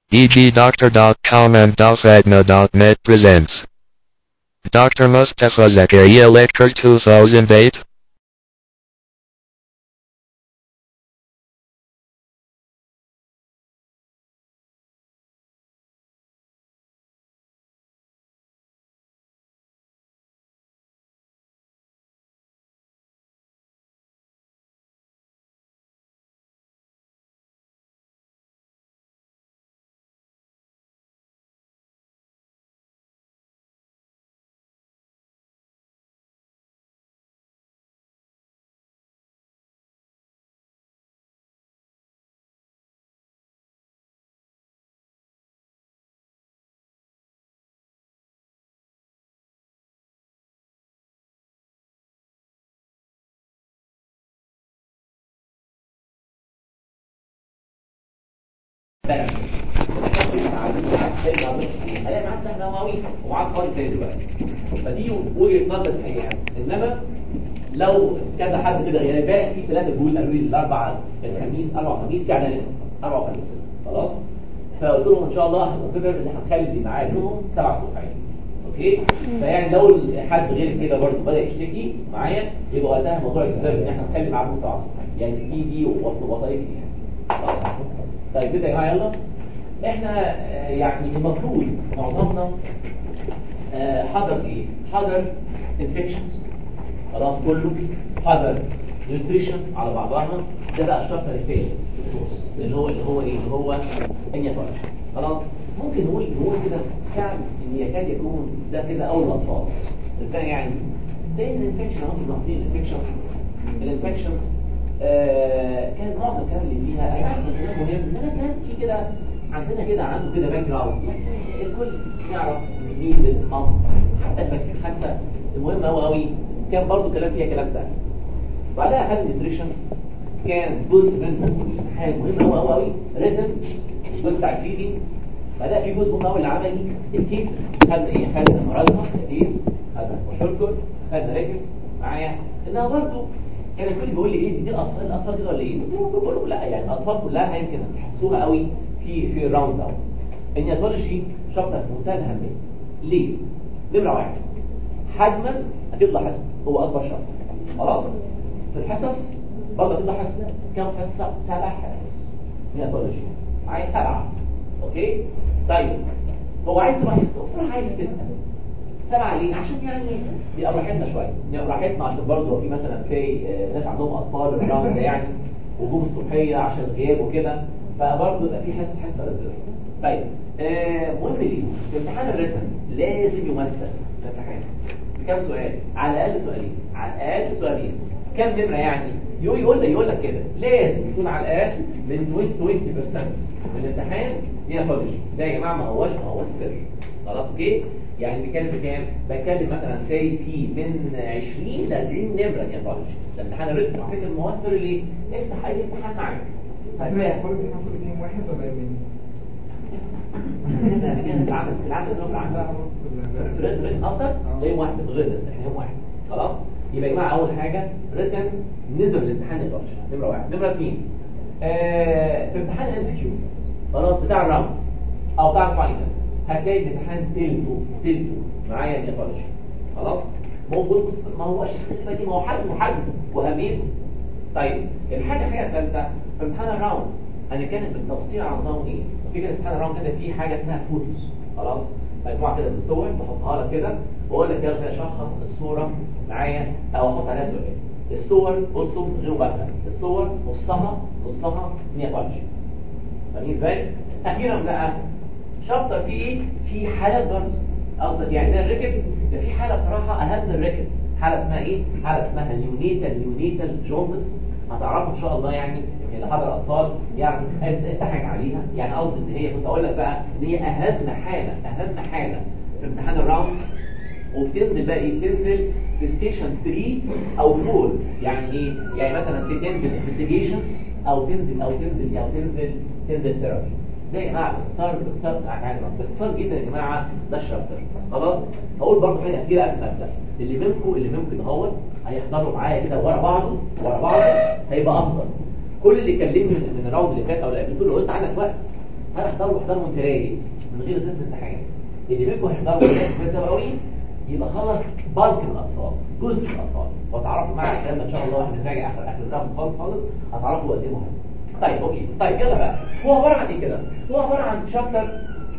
DGDoctor.com and DalFagna.net presents Dr. Mustafa Zakaria Lecture 2008 هلاقي معاه سهم نووي ومعاه خالص زي دلوقتي فدي وجهه نظر الحقيقه انما لو كذا حد كده يعني باقي في ثلاثه جول قالوا لي الاربع الخميس اربع خميس يعني اربع خميس خلاص فقلت لهم ان شاء الله هنقدر ان هنخلي معاهم سبع صفحات اوكي فيعني لو حد غير كده برضه بدا يشتكي معايا يبقى وقتها موضوع الكتاب ان احنا نخلي معاهم سبع صفحات يعني دي دي وظائف دي يعني طيب كده يا جماعه يلا احنا آه، يعني المفروض معظمنا آه، حضر ايه حضر انفكشنز خلاص كله حضر نيوتريشن على بعضها ده بقى الشابتر الثاني اللي هو اللي هو ايه اللي هو انياتولوجي خلاص ممكن نقول نقول كده فعلا ان يكاد يكون ده كده اول الاطفال الثاني يعني زي الانفكشن اهو بنعطيه الانفكشن الانفكشنز آه كان معظم الكلام اللي فيها اي حاجه مهم ان انا كان في كده عندنا كده عنده كده باك جراوند الكل يعرف مين الخط حتى الفاكسين حتى المهم قوي قوي كان برضو كلام فيها كلام سهل بعدها خد نيوتريشنز كان جزء منه حاجه مهمه قوي قوي قوي ريتم الجزء بتاع الفيدي بعدها في جزء مهم قوي العملي الكيس خدنا ايه خدنا مرضها الكيس خدنا وشركر خدنا ريكس معايا انها برضو كان الكل بيقول لي ايه دي الاطفال الاطفال دي ولا ايه بقول له لا يعني الاطفال كلها يمكن تحسوها قوي في في الراوند داون النياتولوجي شابتر في منتهى الاهميه ليه؟ نمره واحد حجما هتطلع حصه هو اكبر شابتر خلاص في الحصص برضه هتطلع حصه كم حصه؟ سبع حصص نياتولوجي عايز سبعه اوكي؟ طيب هو عايز تبقى حصه بصراحه عايز تسال سبعه ليه؟ عشان يعني يبقى براحتنا شويه يبقى براحتنا عشان برضه في مثلا في آه، ناس عندهم اطفال الراوند ده يعني وجوم الصبحيه عشان غياب وكده فبرضه يبقى في حصه حصه رزق طيب آه مهم ليه في امتحان الرسم لازم يمثل في الامتحان بكام سؤال على الاقل سؤالين على الاقل سؤالين كم نمره يعني يقول يقول لك يقول لك كده لازم يكون على الاقل من 20 20% من الامتحان نياتولوجي ده يا جماعه ما هوش ما هوش سر خلاص اوكي يعني بنتكلم في كام بتكلم مثلا سي في من 20 ل 40 نمره نياتولوجي ده امتحان الرسم على فكره المؤثر اللي افتح اي امتحان معاك هتلاقي كل فينا كل اتنين واحد ولا يومين؟ العدد العدد اللي هو لا العدد نص ريتن ريتن اكتر يوم واحد غير بس احنا يوم واحد خلاص يبقى يا جماعه اول حاجه ريتن نزل الامتحان الدرجه نمره واحد نمره اثنين آه في امتحان الام كيو خلاص بتاع الراوند او بتاع الفاينل هتلاقي الامتحان تلتو تلتو معايا النياتولوجي خلاص ما هو ما هوش دي ما هو حجم وحجم واهميته طيب الحاجه الحاجه الثالثه في امتحان الراوند هنتكلم بالتفصيل عن نظام ايه في كده امتحان الراوند كده في حاجه اسمها فوتوس خلاص مجموعه كده من الصور بحطها لك كده واقول لك يلا شخص الصوره معايا او احط عليها سؤال الصور بصوا غير مباشره الصور نصها نصها نياتولوجي فاهمين ازاي اخيرا بقى شابتر فيه ايه في حالات برضه قصدك يعني ده الركب ده في حاله بصراحه اهم من الركب حاله اسمها ايه حاله اسمها نيونيتال نيونيتال جوندس هتعرفوا ان شاء الله يعني اللي حضر اطفال يعني اتحك عليها يعني قصدي ان هي كنت اقول لك بقى ان هي اهم حاله اهم حاله في امتحان الراوند وبتنزل بقى ايه بتنزل في ستيشن 3 او 4 يعني ايه يعني مثلا تنزل انفستيجيشن او تنزل او تنزل او تنزل تنزل ثيرابي ده يا جماعه باختصار باختصار يعني باختصار جدا يا جماعه ده الشابتر خلاص هقول برضه حاجه كتير قبل ما ابدا اللي منكم اللي ممكن اهوت هيحضروا معايا كده ورا بعضه ورا بعض هيبقى افضل كل اللي كلمني من من الراوند اللي فات او اللي قبل قلت له قلت عندك وقت هنحضروا احضار منتراجي من غير اساس امتحان اللي منكم هيحضروا كويس قوي يبقى خلص بالك الاطفال جزء الاطفال وتعرفوا معايا الكلام ده ان شاء الله واحنا بنراجع اخر اخر الدرس خالص خالص هتعرفوا قد ايه مهم طيب اوكي طيب يلا بقى هو عباره عن ايه كده هو عباره عن شابتر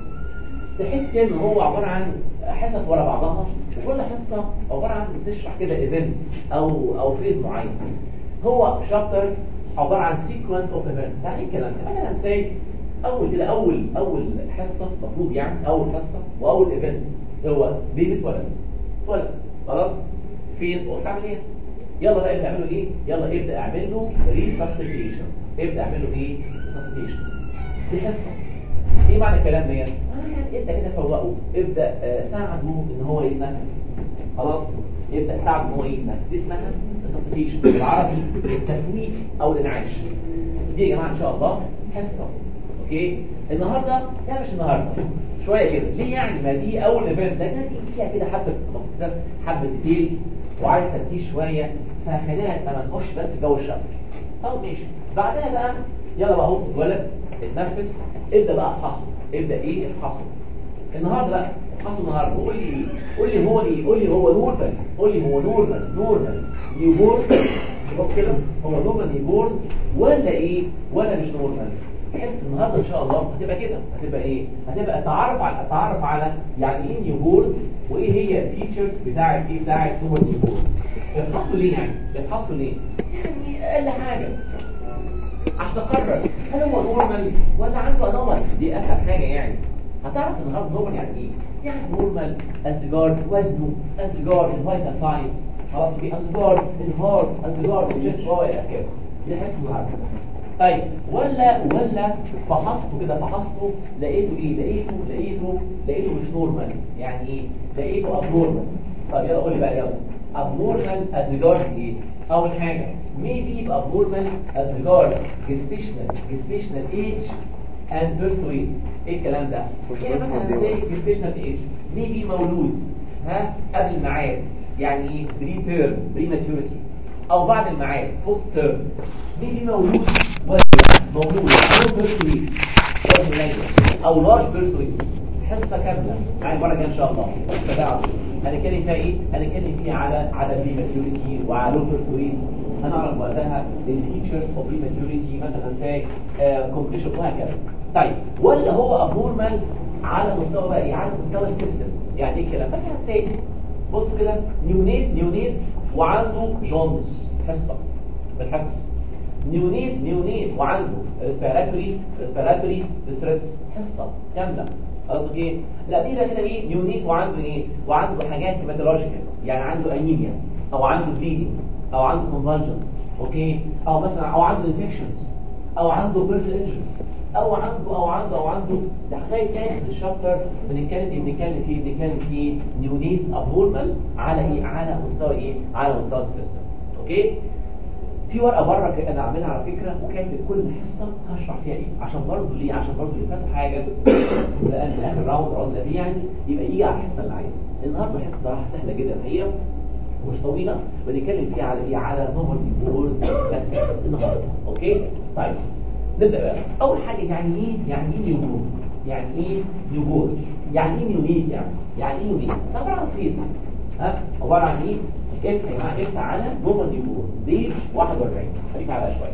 تحس ان هو عباره عن حصص ورا بعضها وكل حصه عباره عن بتشرح كده ايفنت او او فيز معين هو شابتر عباره عن سيكونس اوف ايفنت يعني ايه الكلام ده مثلا زي اول كده اول اول حصه المفروض يعني اول حصه واول ايفنت هو بيبي اتولد اتولد خلاص فين وبتعمل ايه يلا بقى ابدا اعمل له ايه يلا ابدا اعمل له ريسبستيشن ابدا اعمل له ايه ريسبستيشن دي حصه ايه معنى الكلام ده يعني انت كده فوقه ابدا آه، ساعده ان هو يتنفس خلاص يبدا ساعده ان هو يتنفس دي اسمها ريسبستيشن بالعربي التفويق او الانعاش دي يا جماعه ان شاء الله حصه اوكي النهارده لا مش النهارده شويه كده ليه يعني ما دي اول ايفنت ده كان فيها كده حبه تفاصيل حبه ديتيل وعايز تركيز شويه فخلينا ما نخش بس في جو الشر طب ماشي بعدها بقى يلا بقى اهو اتولد اتنفس ابدا بقى افحصه ابدا ايه افحصه النهارده بقى افحصه النهارده قول لي قول لي هو ايه قول لي هو نورمال قول لي هو نورمال نورمال نيوبورن شوف كده هو نورمال نيوبورن ولا ايه ولا مش نورمال تحس النهارده ان شاء الله هتبقى كده هتبقى ايه هتبقى تعرف على تعرف على يعني ايه نيوبورن وايه هي الفيتشرز بتاعه ايه بتاعه هو النيوبورن بتحصل ليه يعني بتحصل ليه يعني اقل حاجه عشان تقرر هل هو نورمال ولا عنده انومال دي اسهل حاجه يعني هتعرف النهارده نورمال يعني ايه يعني نورمال السيجار وزنه السيجار الفيتال ساين خلاص في السيجار الهارت السيجار الجيست هو الى اخره دي حاجات النهارده طيب ولا ولا فحصته كده فحصته لقيته ايه لقيته لقيته لقيته مش نورمال يعني ايه لقيته ابنورمال طب يلا قول لي بقى يلا abnormal as regards ايه اول حاجه maybe abnormal as regards gestational gestational age and birth weight ايه الكلام ده يعني مثلا زي gestational age maybe مولود ها قبل الميعاد يعني ايه بري تيرم بري ماتيوريتي او بعد الميعاد بوست تيرم maybe مولود ولا مولود او birth weight وزن قليل او large birth weight حصه كامله معايا المره الجايه ان شاء الله تابعوا هنتكلم فيها ايه هنتكلم فيها على على بريماتيوريتي وعلى لوتر كوين هنعرف وقتها الفيتشرز اوف بريماتيوريتي مثلا زي كومبليشن وهكذا طيب ولا هو ابنورمال على مستوى بقى ايه على مستوى السيستم يعني ايه كده مثلا زي بص كده نيونيت نيونيت وعنده جوندس حصه بالحصص نيونيت نيونيت وعنده ريسبيراتوري ريسبيراتوري ستريس حصه كامله قصدك ايه لا دي بقى كده ايه نيونيت وعنده ايه وعنده حاجات هيماتولوجيكال يعني عنده انيميا او عنده بليدنج او عنده كونفالجنس اوكي او مثلا او عنده انفكشنز او عنده بيرث انجريز او عنده او عنده او عنده ده لغايه تاني في الشابتر بنتكلم ايه بنتكلم فيه بنتكلم فيه نيونيت ابنورمال على ايه على مستوى ايه على مستوى السيستم اوكي في ورقه بره ك- انا عاملها على فكره وكاتب كل حصه هشرح فيها ايه عشان برضه ليه عشان برضه اللي فات حاجه لان في اخر راوند راوند ده يعني يبقى يجي على الحصه اللي عايزها النهارده الحصه صراحه سهله جدا هي مش طويله بنتكلم فيها على ايه على نمر البورد بس النهارده اوكي طيب نبدا بقى اول حاجه يعني ايه يعني ايه نيوبورن يعني ايه نيوبورن يعني ايه نيونيت يعني يعني ايه نيونيت ده عباره عن فيز ها عباره عن ايه اف يا جماعه اف على نمر نيوبورن دي 41 خليك عليها شويه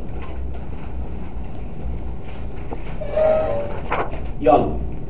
يلا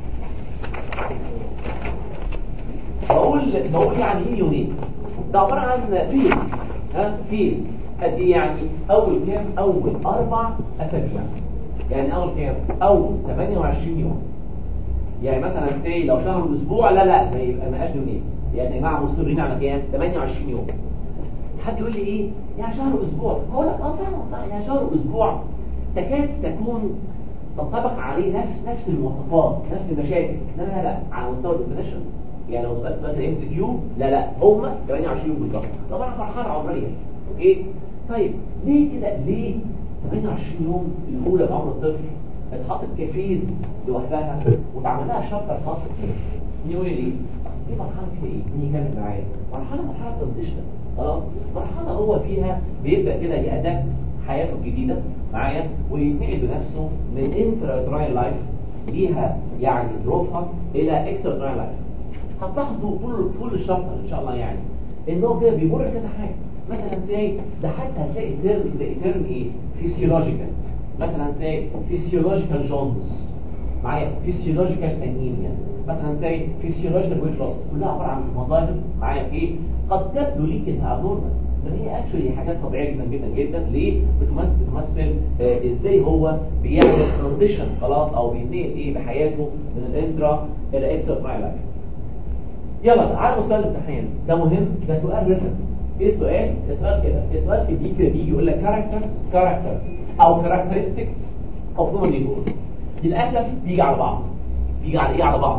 بقول بقول يعني ايه يونيت ده عباره عن فيز ها فيز قد ايه يعني اول كام اول اربع اسابيع يعني اول كام اول 28 يوم يعني مثلا سي لو شهر واسبوع لا لا ما يبقى ما هاش يونيت يعني يا جماعه مصرين على كام 28 يوم حد يقول لي ايه يعني شهر واسبوع هقول لك اه فعلا صح يعني شهر واسبوع تكاد تكون تنطبق عليه نفس نفس المواصفات نفس المشاكل لا لا لا على مستوى الديفينيشن يعني لو سالت مثلا ام سي كيو لا لا هم 28 يوم بالظبط طبعا فرحان عمريه اوكي طيب ليه كده ليه 28 يوم الاولى في عمر الطفل اتحطت كفيز لوحدها واتعمل لها شابتر خاص يقول لي ليه؟ دي مرحله فيها ايه؟ مين يكمل معايا؟ مرحله مرحله ترانزيشن خلاص مرحله هو فيها بيبدا كده يأداpt حياته الجديده معايا ويتنقل بنفسه من انترا لايف ليها يعني ظروفها الى اكسترنال لايف هتلاحظوا طول طول الشابتر ان شاء الله يعني ان هو كده بيمر بكذا حاجه مثلا زي ده حتى هتلاقي ترم زي ترم ايه فيسيولوجيكال مثلا زي فيسيولوجيكال جونز معايا فيسيولوجيكال انيميا مثلا زي فيسيولوجيكال ويت لوس كلها عباره عن مظاهر معايا في ايه قد تبدو ليك انها ابنورمال بس هي اكشولي حاجات طبيعيه جدا جدا جدا ليه بتمثل بتمثل آه ازاي هو بيعمل ترانزيشن خلاص او بينتقل ايه بحياته من الانترا الى اكسترا لايف يلا تعالوا مستوى الامتحان ده مهم ده سؤال ريتن ايه السؤال السؤال كده السؤال في دي كده بيجي يقول لك كاركترز كاركترز او كاركترستكس اوف هيومن نيبور للاسف بيجي على بعض بيجي على ايه على بعض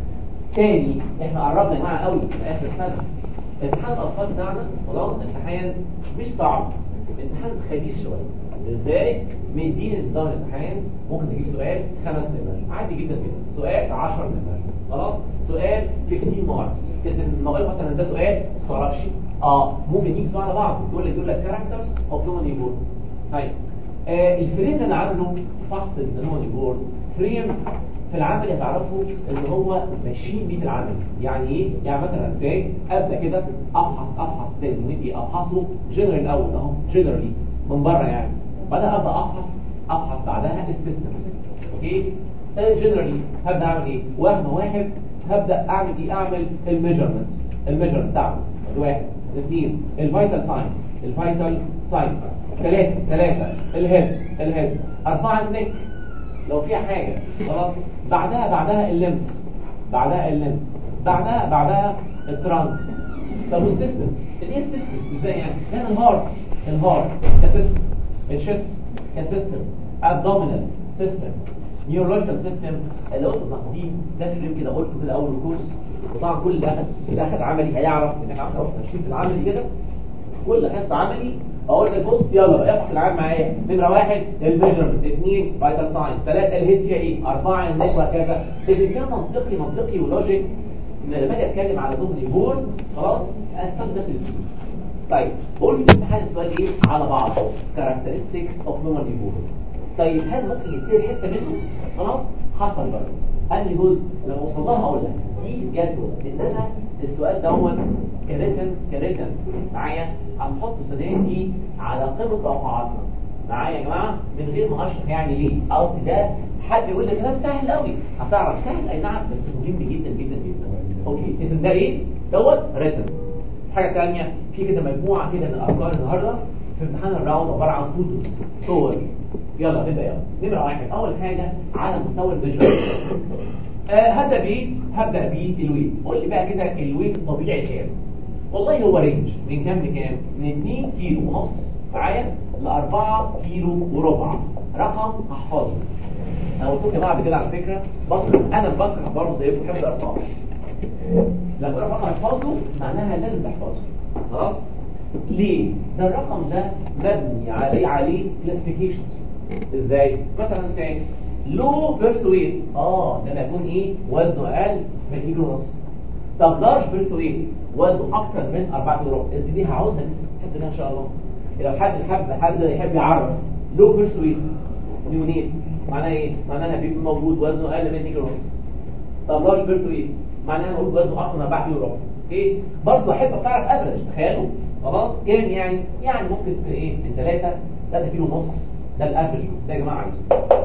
تاني احنا قربنا يا جماعه قوي في اخر السنه امتحان الاطفال بتاعنا خلاص امتحان مش صعب امتحان خبيث شويه ازاي مدين نظام الامتحان ممكن تجيب سؤال خمس نمر عادي جدا جدا سؤال 10 نمر خلاص سؤال 15 ماركس كده الموضوع مثلا ده سؤال ما تستغربش اه ممكن يجي سؤال على بعض يقول لك يقول لك كاركترز اوف هيومن نيبور طيب آه الفريم اللي عامله فحص الهيومن نيبور فريم في العمل هتعرفوا ان هو ماشيين بيه في العمل يعني ايه يعني مثلا ازاي ابدا كده افحص افحص زي المنيتي افحصه جنرال الاول اهو جنرالي من بره يعني بعدين ابدا افحص افحص بعدها السيستمز اوكي جنرالي هبدا اعمل ايه واحد واحد هبدا اعمل ايه اعمل الميجرمنت الميجرمنت بتاعه واحد اثنين الفيتال ساين الفيتال ساين ثلاثة ثلاثة الهيد الهيد أربعة النك لو فيها حاجة خلاص بعدها بعدها اللمس بعدها اللمس بعدها بعدها الترانس طب والسيستم ايه السيستم ازاي يعني هنا الهارت الهارت كسيستم الشيست كسيستم ابدومينال سيستم نيورولوجيكال سيستم اللي قلت تحضير ده اللي كده قلته كده اول الكورس وطبعا كل اللي اخد اللي اخد عملي هيعرف انك عملت اول تشريف العملي كده كل اخدت عملي اقول لك بص يلا افتح العاب معايا نمره واحد الميجرمنت اثنين فايتال ساينس ثلاثه الهيد فيها ايه اربعه النك وهكذا اذا كان منطقي منطقي ولوجيك ان لما اجي اتكلم على ضمن بورد خلاص استخدم نفس الاسلوب طيب قول لي امتحان السؤال ايه على بعضه كاركترستكس اوف نورمال بورد طيب هل ممكن يصير حته منه خلاص حصل برضه قال لي جزء لما وصل لها هقول لك دي جدول انما السؤال دوت كريتن كريتن معايا هنحط سداتي على قمه توقعاتنا معايا يا جماعه من غير ما اشرح يعني ليه او ده حد يقول لي كلام سهل قوي هتعرف سهل اي نعم بس مهم جدا جدا جدا اوكي اذا ده ايه دوت ريتن حاجه ثانيه في كده مجموعه كده من الافكار النهارده في امتحان الراوند عباره عن فوتوز صور يلا نبدا يلا نمره واحد اول حاجه على مستوى الفيجوال آه هبدا بايه هبدا بالويت قول لي بقى كده الويت طبيعي كام والله هو رينج من كام لكام من 2 كيلو ونص معايا ل 4 كيلو وربع رقم احفظه انا قلت لكم يا جماعه كده على فكره بكره انا بكره برضه زيكم بحب الارقام لما اقول رقم احفظه معناها لازم تحفظه خلاص ليه ده الرقم ده مبني عليه عليه كلاسيفيكيشنز ازاي مثلا ازاي لو بيرث ويت اه ده يكون ايه وزنه اقل من كيلو ونص طب لارج بيرث ويت وزنه اكتر من 4 كيلو ونص دي هعوزها تحب ده ان شاء الله لو حد حب حد يحب يعرف لو بيرث ويت نيونيت معناها ايه معناها بيبقى موجود وزنه اقل من كيلو ونص طب لارج بيرث ويت معناها موجود وزنه اكتر من 4 كيلو ونص ايه برضه احب اعرف افرج تخيلوا خلاص كام يعني يعني ممكن ايه من 3 3 كيلو ونص ده الافرج ده يا جماعه عايزه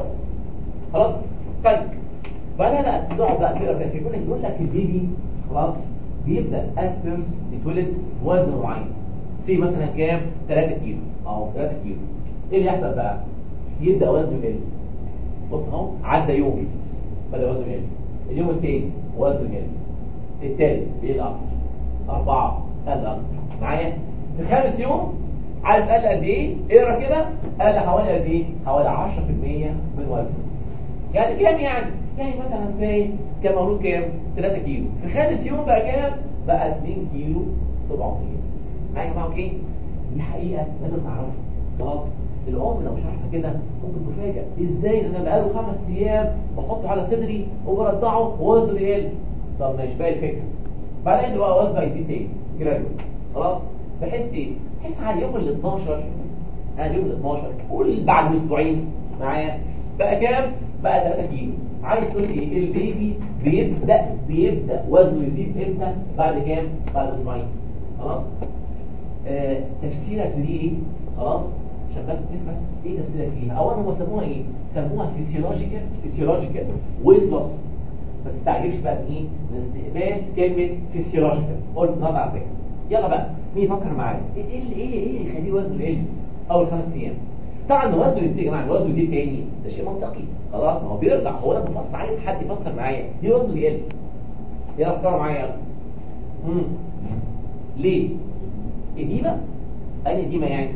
خلاص طيب بعدها بقى نقعد بقى كده كده يقول لك يقول لك البيبي خلاص بيبدا افيرس يتولد وزن معين في مثلا كام 3 كيلو او 3 كيلو ايه اللي يحصل بقى يبدا وزنه يقل بص اهو عدى يوم بدا وزنه يقل اليوم الثاني وزنه يقل الثالث يقل اكتر اربعه قل اكتر معايا في خامس يوم عارف قال قد ايه اقرا كده قال حوالي قد ايه حوالي 10% من وزنه يعني كام يعني يعني مثلا زي كان مولود كام 3 كيلو في خامس يوم بقى كام بقى 2 كيلو 700 معايا يا جماعه اوكي دي حقيقه لازم نعرفها خلاص الام لو شرحها كده ممكن تفاجئ ازاي انا بقاله خمس ايام بحطه على صدري وبرضعه ووزنه يقل طب مش باقي الفكره بعدين بقى وزنه يزيد تاني جرادوال خلاص بحس ايه بحس على اليوم ال 12 على اليوم ال 12 قول بعد اسبوعين معايا بقى كام بقى 3 كيلو عايز تقول ايه البيبي بيبدا بيبدا وزنه يزيد امتى بعد كام بعد اسبوعين خلاص آه تفسيرك ليه ايه خلاص عشان بس تفهم ايه تفسيرك ليها اولا هم سموها ايه سموها فيسيولوجيكال فيسيولوجيكال ويت لوس ما تستعجبش بقى من ايه من استقبال كلمه فيسيولوجيكال قلت النهارده على فكره يلا بقى مين يفكر معايا ايه ايه اللي ايه ايه اللي يخليه وزنه يقل اول خمس ايام طبعا وزنه يزيد يا جماعه وزنه يزيد تاني ده شيء منطقي خلاص ما هو بيرجع هو انا بفكر عايز حد يفكر معايا ليه وزنه يقل يلا فكروا معايا يلا امم ليه اديمه اي اديمه يعني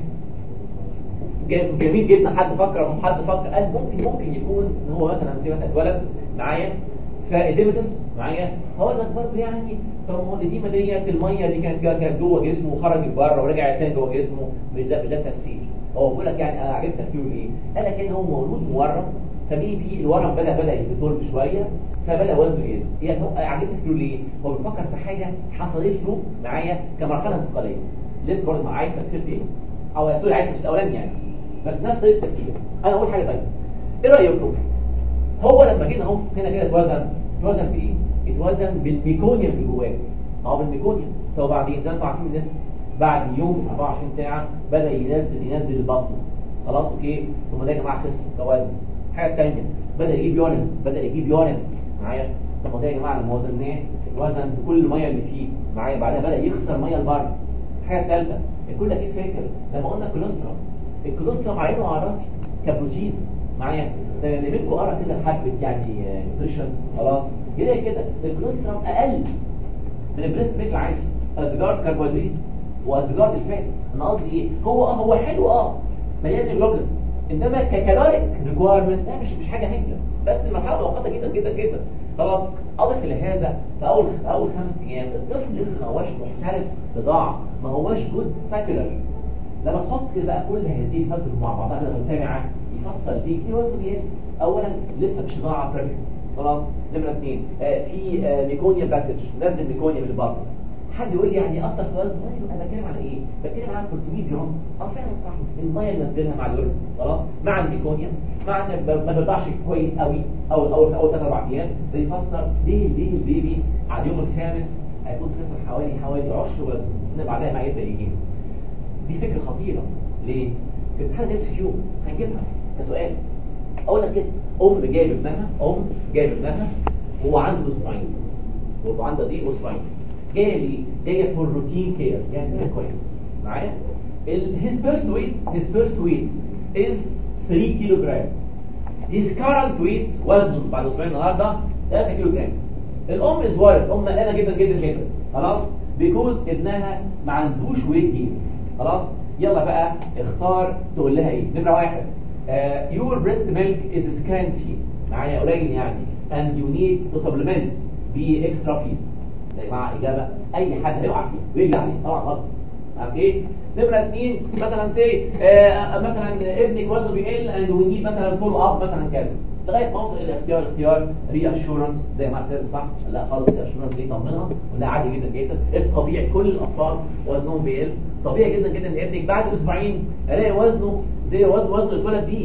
جا- جميل جدا حد فكر حد فكر قال ممكن ممكن يكون ان هو مثلا زي مثلا اتولد معايا فالديمتس معايا هقول لك برضه يعني طب ما هو الاديمه ديت الميه اللي كانت جوه كانت جوه جسمه وخرجت بره ورجعت تاني جوه جسمه مش ده مش ده التفسير هو بيقول لك يعني انا عرفت تفسيره ايه؟ قال لك ان هو مولود مورم فبيجي الورم بدا بدا يتسولف شويه فبدا وزنه يقل يعني هو عرفت تفسيره ليه؟ هو بيفكر في حاجه حصلت له معايا كمرحله انتقاليه لسه برضه عايز تفسير تاني او سوري عايز تفسير الاولاني يعني بس نفس طريقه التفكير انا اقول حاجه ثانيه ايه رايكم هو لما جينا اهو هنا كده اتوزن اتوزن بايه اتوزن بالميكونيوم اللي جواه اه بالميكونيوم طب وبعدين زي ما انتم عارفين الناس بعد يوم 24 ساعه بدا ينزل ينزل البطن خلاص اوكي ثم ده يا جماعه خس توازن حاجه ثانيه بدا يجيب يورين بدا يجيب يورين معايا طب ده يا جماعه لما وزناه وزن بكل الميه اللي فيه معايا بعدها بدا يخسر ميه لبره حاجه ثالثه الكل اكيد فاكر لما قلنا كوليسترول الكوليسترول عينه على راسي كبروتين معايا ده اللي منكم قرا كده حبه يعني نيوتريشن خلاص كده كده الكوليسترول اقل من البريست ميلك عادي ازجار كربوهيدرات وازجار الفات انا قصدي ايه هو اه هو حلو اه مليان هيموجلوبين انما ككالوريك ريكوايرمنت ده مش مش حاجه هجله بس المرحله مؤقته جدا جدا جدا خلاص اضف لهذا في اول في اول خمس ايام الطفل لسه ما هوش محترف بضاعه ما هوش جود ساكولر لما تحط بقى كل هذه الفتره مع بعضها كده مجتمعه يفصل فيك في وزن ايه اولا لسه مش ضاعه بيرفكت خلاص نمره اثنين آه في آه ميكونيا باسج نزل ميكونيا من البطن حد يقول لي يعني اثر في وزن أيوة، انا بتكلم على ايه بتكلم على 300 جرام اه فعلا صح الميه اللي نزلها مع الورد خلاص مع الميكونيا مع ان ب- ما بيرضعش كويس قوي او اول اول ثلاث اربع ايام بيفسر ليه ليه البيبي على اليوم الخامس هيكون خسر حوالي حوالي عشر وزن ان بعدها ما يبدا يجيب دي فكرة خطيرة ليه؟ في امتحان ام سي كيو هنجيبها كسؤال اقول لك كده ام جايب ابنها ام جايب ابنها وهو عنده اسبوعين وهو عنده دي اسبوعين جايه ليه؟ جايه فور روتين كير يعني ده كويس معايا؟ his first weight his first weight is 3 كيلو جرام his current weight وزنه بعد اسبوعين النهارده 3 كيلو جرام الام از worried ام قلقانه جدا جدا جدا خلاص بيكون ابنها ما عندوش ويت جين خلاص يلا بقى اختار تقول لها ايه نمره واحد uh, your breast milk is scanty معايا قليل يعني and you need to supplement بextra feed يا جماعه اجابه اي حد هيقع فيها ويجي عليه طبعا غلط عارف ايه نمره اثنين مثلا سي آه مثلا ابنك وزنه بيقل and we need مثلا فول اب مثلا كذا لغايه ما اوصل الى اختيار اختيار ري اشورنس زي ما اعتبر صح لا خالص ري اشورنس دي طمنها وده عادي جدا جدا الطبيعي كل الاطفال وزنهم بيقل طبيعي جدا جدا ان ابنك بعد اسبوعين الاقي وزنه زي وزن وزنه اتولد بيه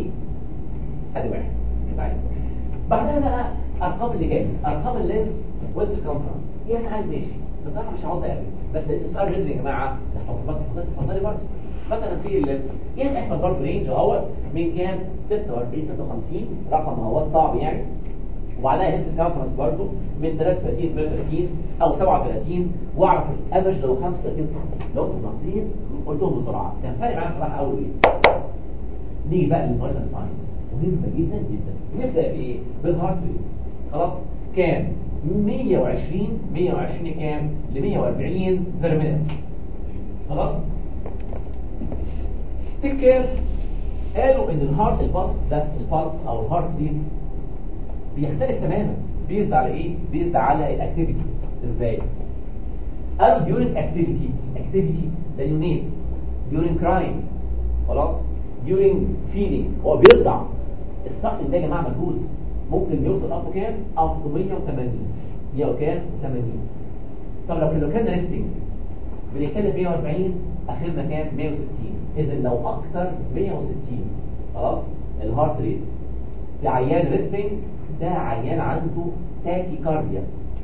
ادي واحد طيب. بعدها بقى ارقام اللي جايه ارقام اللينس ويست كونفرنس يعني عايز ماشي بصراحه مش عاوز اقابل بس السؤال جدا يا جماعه تحفظ بس اتفضلي برضه مثلا في اللينس يعني احنا برضه رينج اهوت من كام 46 56 رقم هو صعب يعني وبعدها هيلث كونفرنس برضه من 33 ل 33 او 37 واعرف الافرج لو 35 لو انتم ناقصين قلتهم بسرعه كان فارق معايا بصراحه اول ايه نيجي بقى للفايتال ساينس مهمه جدا جدا نبدا بايه بالهارت ريت خلاص كام 120 120 كام ل 140 بير مينيت خلاص تفتكر قالوا ان الهارت البلس ده البلس او الهارت ريت بيختلف تماما بيزد على ايه بيزد على الاكتيفيتي ازاي قالوا during activity activity ده يونين during crying خلاص during feeding هو بيرضع السقف ده يا جماعه مجهود ممكن يوصل اب كام اب 180 100 وكام 80 طب لو لو كان ريستنج بنتكلم 140 اخرنا كام 160 اذا لو اكتر 160 خلاص الهارت ريت في عيان ريستنج ده عيان عنده تاكيكارديا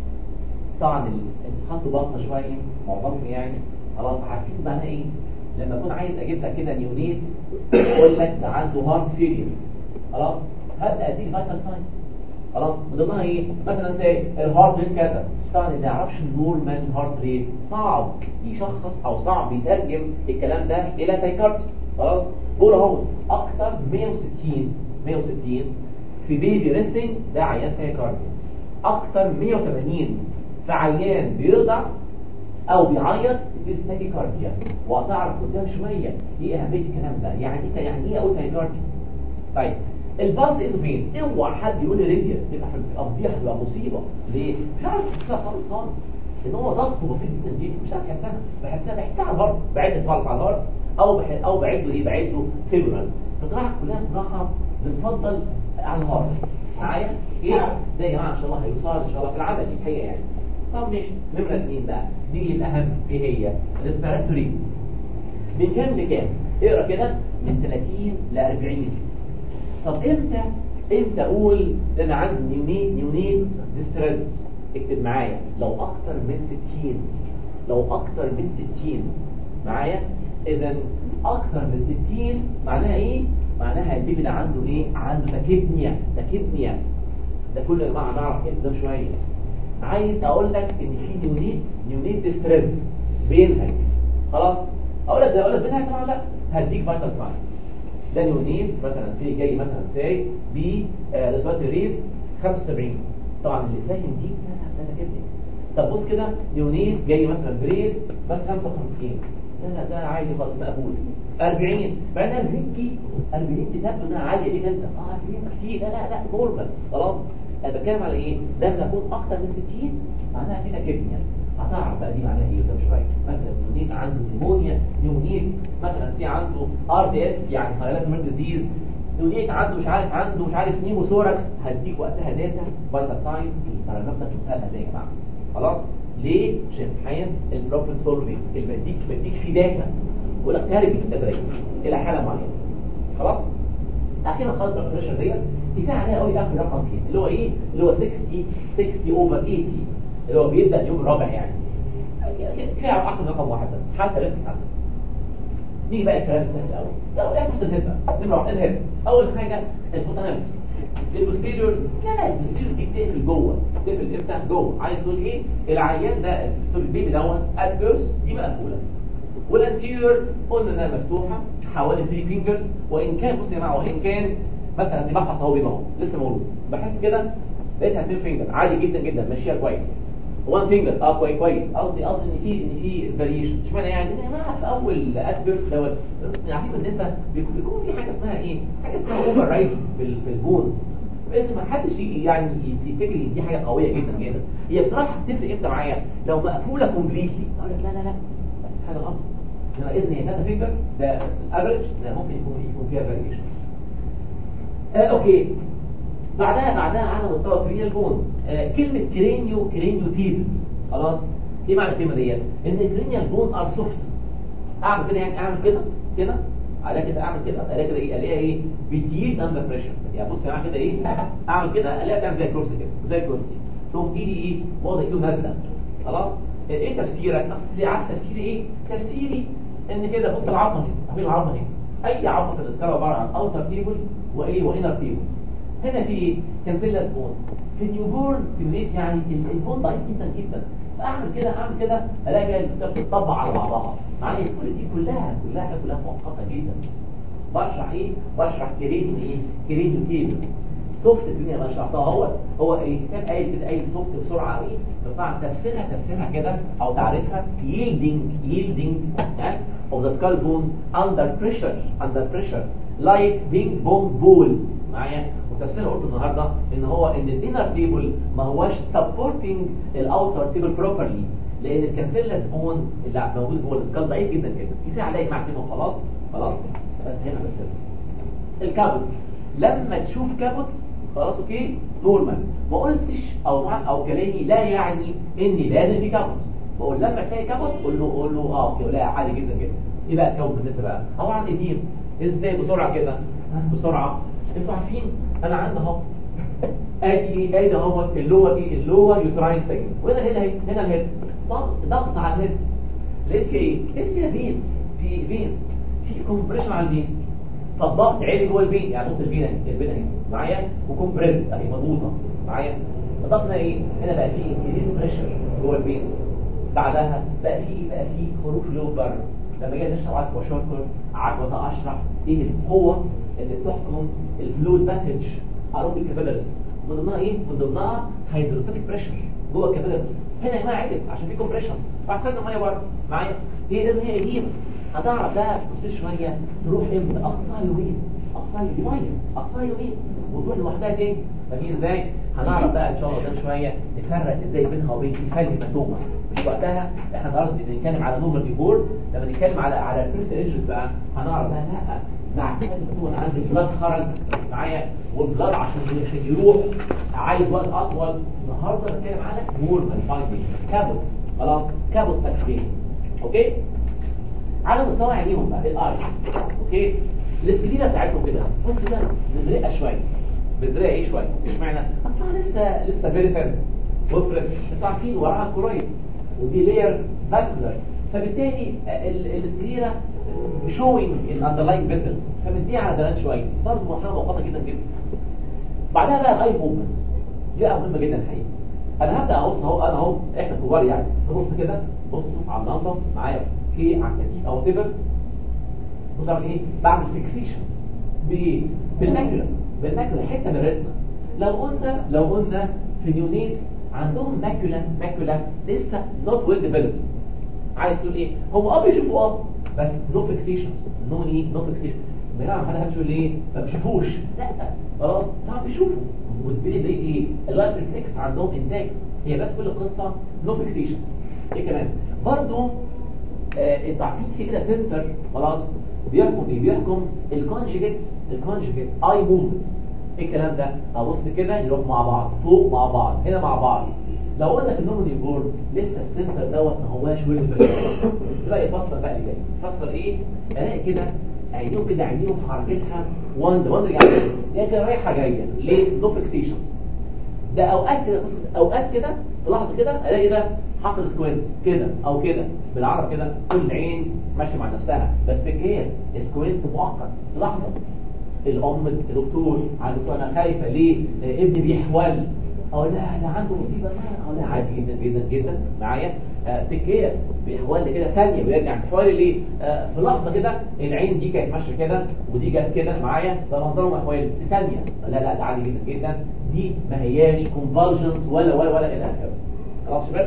طبعا ال- انت خدتوا بطنه شويه معظمكم يعني خلاص عارفين معناها ايه لما اكون عايز اجيب لك كده نيونيت اقول لك ده عنده هارت فيلير خلاص هبدا اديك فايتال ساينس خلاص من ضمنها ايه مثلا زي الهارت ريت كذا طبعا اللي ما يعرفش النورمال هارت ريت صعب يشخص او صعب يترجم الكلام ده الى تايكارديا خلاص قول اهو اكتر 160 160 في بيبي ريستنج ده عيان تايكارديا اكتر 180 في عيان بيرضع او بيعيط دي تاكيكارديا وهتعرف قدام شويه ايه اهميه الكلام ده يعني ايه يعني ايه اقول تاكيكارديا طيب البلس اسمه فين اوعى حد يقول لي ريديا تبقى قضيها تبقى مصيبه ليه مش عارف تحسها خالص خالص ان هو ضغطه بسيط جدا دي مش عارف احسها بحسها بحسها على الهارت بعد البلس على الهارت او بح... او بعد له ايه بعد له فيبرال فطلعت كلها صراحه بنفضل على الهارت معايا ايه ده يا جماعه ان شاء الله هيوصل ان شاء الله في العمل الحقيقه يعني طب ماشي نمره اثنين بقى دي الاهم ايه هي الريسبيراتوري من كام لكام اقرا كده من 30 ل 40 طب امتى امتى اقول ده انا عندي نيونيت نيونيت ديستريس اكتب معايا لو اكتر من 60 لو اكتر من 60 معايا اذا اكتر من 60 معناها ايه معناها البيبي ده عنده ايه عنده تاكيبنيا تاكيبنيا ده كله يا جماعه نعرف كده ده شويه عايز اقول لك ان في نيونيت نيونيت ديستريس بينها خلاص اقول لك ده اقول لك بينها طبعا لا هديك فيتال ساين ده نيونيت مثلا سي جاي مثلا سي ب ريسبيراتوري ريت 75 طبعا اللي فاهم دي ده ده كده طب بص كده نيونيت جاي مثلا بريد بس 55 لا لا ده عادي خالص مقبول 40 بعدين 40 دي 40 دي تبدو انها عاليه ليك انت اه 40 كتير لا لا لا نورمال خلاص انا بتكلم على ايه ده لما اكون اكتر من 60 معناها كده كبنيا هتعرف بقى دي معناها ايه قدام شويه مثلا نيونيت عنده نيمونيا نيونيت مثلا في عنده ار دي اس يعني خلايا من ديزيز نيونيت عنده مش عارف عنده مش عارف نيموثوركس هديك وقتها داتا فيتال ساين البارامتر بتسالها زي يا جماعه خلاص ليه عشان امتحان البروبلم سولفينج اللي بديك بديك فيه داتا بقول لك تارجت التدريب الى حاله معينه خلاص اخيرا خالص البريشر ديت كفايه عليها قوي اخر رقم فيه اللي هو ايه اللي هو 60 60 اوفر 80 اللي هو بيبدا اليوم الرابع يعني كفايه على اخر رقم واحد بس حتى لسه حتى نيجي بقى الكلام السهل قوي لو ايه بص الهبه نمره واحد الهبه اول حاجه الفوتونامس البوستيريور لا لا البوستيريور دي بتقفل جوه بتقفل امتى جوه عايز تقول ايه العيان ده سوري البيبي دوت ادفيرس دي مقفوله والانتيريور قلنا انها مفتوحه حوالي 3 فينجرز وان كان بص يا جماعه وان كان مثلا دي بحث اهو بيبقى اهو لسه مولود بحس كده لقيتها 2 فينجر عادي جدا جدا ماشيه كويس 1 فينجر اه كويس كويس قصدي قصدي ان في ان في فاريشن اشمعنى يعني يا جماعه في اول ادفيرس دوت عارفين النساء بيكون بيكون في حاجه اسمها ايه حاجه اسمها اوفر رايد في ال- في البون بس ما حدش يجي يعني يفتكر ان دي حاجه قويه جدا جدا هي بصراحه بتفرق امتى معايا لو مقفوله كومبليتلي اقول لك لا لا لا حاجه غلط انما اذن هي داتا فينجر ده الافرج ده ممكن يكون يكون فيها فاريشن آه اوكي بعدها بعدها على مستوى كرينيال بون آه كلمه كرينيو كرينيو تيبس خلاص ايه معنى الكلمه ديت ان الكرينيال بون ار سوفت اعمل كده يعني اعمل كده كده على كده اعمل كده الاقي كده ايه الاقيها ايه بتزيد اندر بريشر يعني بص انا كده ايه اعمل كده الاقيها تعمل زي الكرسي كده زي الكرسي تقوم ايدي ايه واضح ايده نازله خلاص ايه تفسيرك اصل عارف تفسيري ايه تفسيري ان كده بص العظمه هنا عامل العظمه هنا اي عظمه في الاسكار عباره عن اوتر تيبل وايه وانر تيبل هنا في ايه كانسيلا بون في النيوبورن تمريت يعني ال- البون ضعيف جدا جدا فاعمل كده اعمل كده الاقي جاي الاسكار بتطبق على بعضها معايا كل دي كلها كلها حاجه كلها مؤقته جدا بشرح ايه بشرح كريم ايه كريم تيبل سوفت الدنيا ما شرحتها هو هو الكتاب قايل كده قايل سوفت بسرعه قوي طبعا تفسيرها تفسيرها كده او تعريفها yielding yielding يعني of the skull bone under pressure under pressure like ping pong ball معايا وتفسيرها قلت النهارده ان هو ان الانر تيبل ما هوش supporting الاوتر تيبل properly لان الكانسيلا بون اللي موجود جوه السكال ضعيف جدا جدا كفايه عليا معتمه وخلاص خلاص بس هنا بس الكابوت لما تشوف كابوت خلاص اوكي نورمال ما قلتش او او كلامي لا يعني ان لازم في كابوت بقول لما تلاقي كابوت قول له قول له اه اوكي لا عادي جدا جدا ايه بقى الكابوت بالنسبه بقى طبعا قديم ازاي بسرعه كده ها، بسرعه انتوا عارفين انا عندي اهو ادي ادي هو اللور ايه اللور يوتراين سيجمنت وهنا هنا هنا الهيد ضغط ضغط على الهيد لقيت في ايه؟ لقيت فيها فين في فين في كومبريشن على الفين فالضغط عالي جوه الفين يعني بص الفين اهي الفين اهي معايا وكومبريس اهي مضغوطه معايا الضغط هنا ايه؟ هنا بقى في انكريز بريشر جوه الفين بعدها بقى في بقى في خروج لون بره لما جينا نشرح عدوى وشاركر عدوى اشرح ايه القوه اللي بتحكم الفلويد باسج اروب الكابيلاريز من ضمنها ايه من ضمنها هيدروستاتيك بريشر جوه الكابيلاريز هنا يا جماعه عدل عشان في كومبريشن فهتخرج الميه بره معايا هي لازم هي قديمه هتعرف بقى كل شويه تروح امتى اقصى يومين اقصى يومين اقصى يومين وتروح لوحدها تاني فاهمين ازاي هنعرف بقى ان شاء الله قدام شويه نفرق ازاي بينها وبين كفايه الماتومه مش وقتها احنا النهارده بنتكلم على نورمال ديبور لما نتكلم على على البريس ايجز بقى هنعرف بقى لا مع كفايه الماتومه انا عندي بلاد خرج معايا والبلاد عشان عشان يروح عايز وقت اطول النهارده بنتكلم على نورمال فايندينج كابوت خلاص كابوت تكفين اوكي على مستوى عينيهم بقى الاي اوكي الاسكلينه بتاعتهم كده بص كده مزرقه شويه مزرقه ايه شويه مش معنى اصلا لسه لسه فيري فيري وفرق انتوا عارفين وراها كرويد ودي لير باكلر فبالتالي الاسكلينه شوينج الاندرلاين فيسلز فبتديها على دلال شويه برضه مرحله مؤقته جدا جدا بعدها بقى الاي موفمنت دي بقى مهمه جدا الحقيقه انا هبدا ابص اهو انا اهو احنا كبار يعني نبص كده بصوا على اللمبه معايا في على التكييف او تبر بص اعمل ايه بعمل فيكسيشن بالماكولا بالماكولا حته من الريتنا لو قلنا لو قلنا في نيونيت عندهم ماكولا ماكولا لسه نوت ويل ديفلوبد عايز تقول ايه هم اه بيشوفوا اه بس نو فيكسيشن نو ايه نو فيكسيشن ما يعرف حد هتقول ايه ما بيشوفوش لا خلاص طبعا بيشوفوا والبيلي ده ايه اللايف ريفلكس عندهم انتاج هي بس كل القصه نو فيكسيشن ايه كمان برضه آه انتوا عارفين في كده سنتر خلاص بيحكم ايه بيحكم الكونجيجيت الكونجيجيت اي موفمنت ايه الكلام ده ابص كده يروح مع بعض فوق مع بعض هنا مع بعض لو قلنا في النومني بورد لسه السنتر دوت ما هواش ويل تلاقي يفسر بقى اللي جاي يفسر ايه الاقي كده عينيهم كده عينيهم حركتها وند وند يعني هي كده رايحه جايه ليه نو فيكسيشنز ده اوقات كده بص اوقات كده في لحظه كده الاقي ده حاطط سكوينت كده او كده بالعربي كده كل عين ماشيه مع نفسها بس هي سكوينت مؤقت لحظه الام الدكتور على الدكتور انا خايفه ليه ابني بيحول او لا ده عنده مصيبه او لا عادي جدا جدا جدا معايا آه تكيه بيحول كده ثانيه بيرجع تحوالي ليه آه في لحظه كده العين دي كانت ماشيه كده ودي جت كده معايا ده منظرهم احوال في ثانيه لا لا ده عادي جدا جدا دي ما هياش كونفالجنس ولا ولا ولا الى اخره خلاص شباب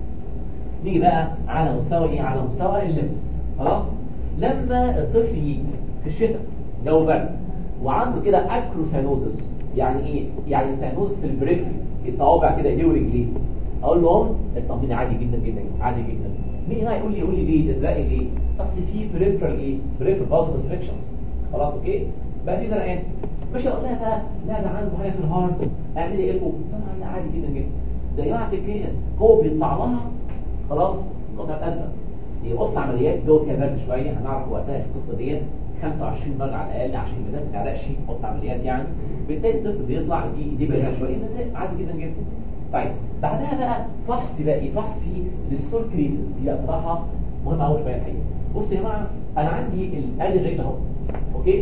نيجي بقى على مستوى ايه على مستوى اللمس خلاص لما الطفل يجي في الشتاء جو برد وعنده كده اكروسانوزس يعني ايه يعني سانوز في البريفري الصوابع كده ايديه ورجليه اقول لهم التمرين عادي جدا جدا عادي جدا مين هنا يقول لي يقول لي ليه تزرقي ليه اصل في بريفرال ايه بريفرال فازو ريستريكشنز خلاص اوكي بقى في زرقان مش هقول لها بقى لا ده عنده حاجه في الهارت اعملي ايه طبعا لا عادي جدا جدا ده يا جماعه كده هو بيطلع لها خلاص قطعه قلب هي قطع عمليات جو كده برد شويه هنعرف وقتها القصه ديت 25 درجه على الاقل عشان الناس ما تعرقش قطع عمليات يعني بالتالي الطفل بيطلع دي دي بقى شويه بس عادي جدا جدا طيب بعدها بقى فحص بقى ايه فحص في للسول كريزز دي بصراحه مهمه قوي شويه الحقيقه بصوا يا جماعه انا عندي ادي الرجل اهو اوكي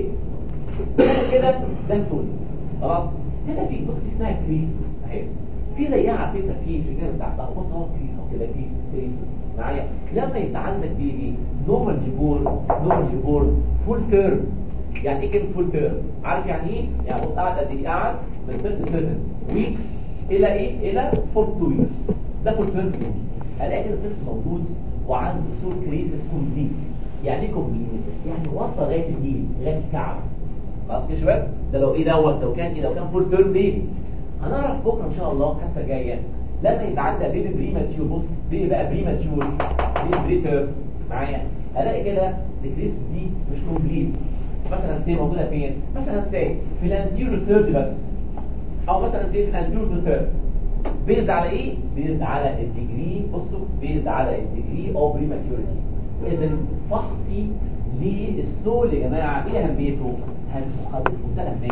كده ده السول خلاص هنا في بص اسمها كريز اهي في زيها على فكره في في الجانب بتاعتها بص اهو في كده في كريز معايا لما يتعلق بيه ايه نورمال ديبور نورمال ديبور فول تيرم يعني ايه كلمه فول تيرم عارف يعني ايه يعني بص قاعد قد ايه قاعد من 37 ويكس الى ايه الى 42 ويكس ده فول تيرم الاقي كده الطفل موجود وعنده سول كريسس كومبليت يعني ايه كومبليت يعني وصل لغايه الجيل لغايه الكعب خلاص يا شباب ده لو ايه دوت لو كان ايه لو كان فول تيرم بيبي هنعرف بكره ان شاء الله الحصه الجايه لما يتعدى بيبي بريماتيور بص بيبي بقى بريماتيور بيبي بريتيرم معايا الاقي كده الكريس دي مش كومبليت مثلا سي موجوده فين مثلا سي في الانتيريور ثيرد بس او مثلا سي في الانتيريور ثيرد بيزد على ايه بيزد على الديجري بصوا بيزد على الديجري او بريماتيوريتي اذا فحصي للسول يا جماعه ايه اهميته هنقدر منتهى اهميه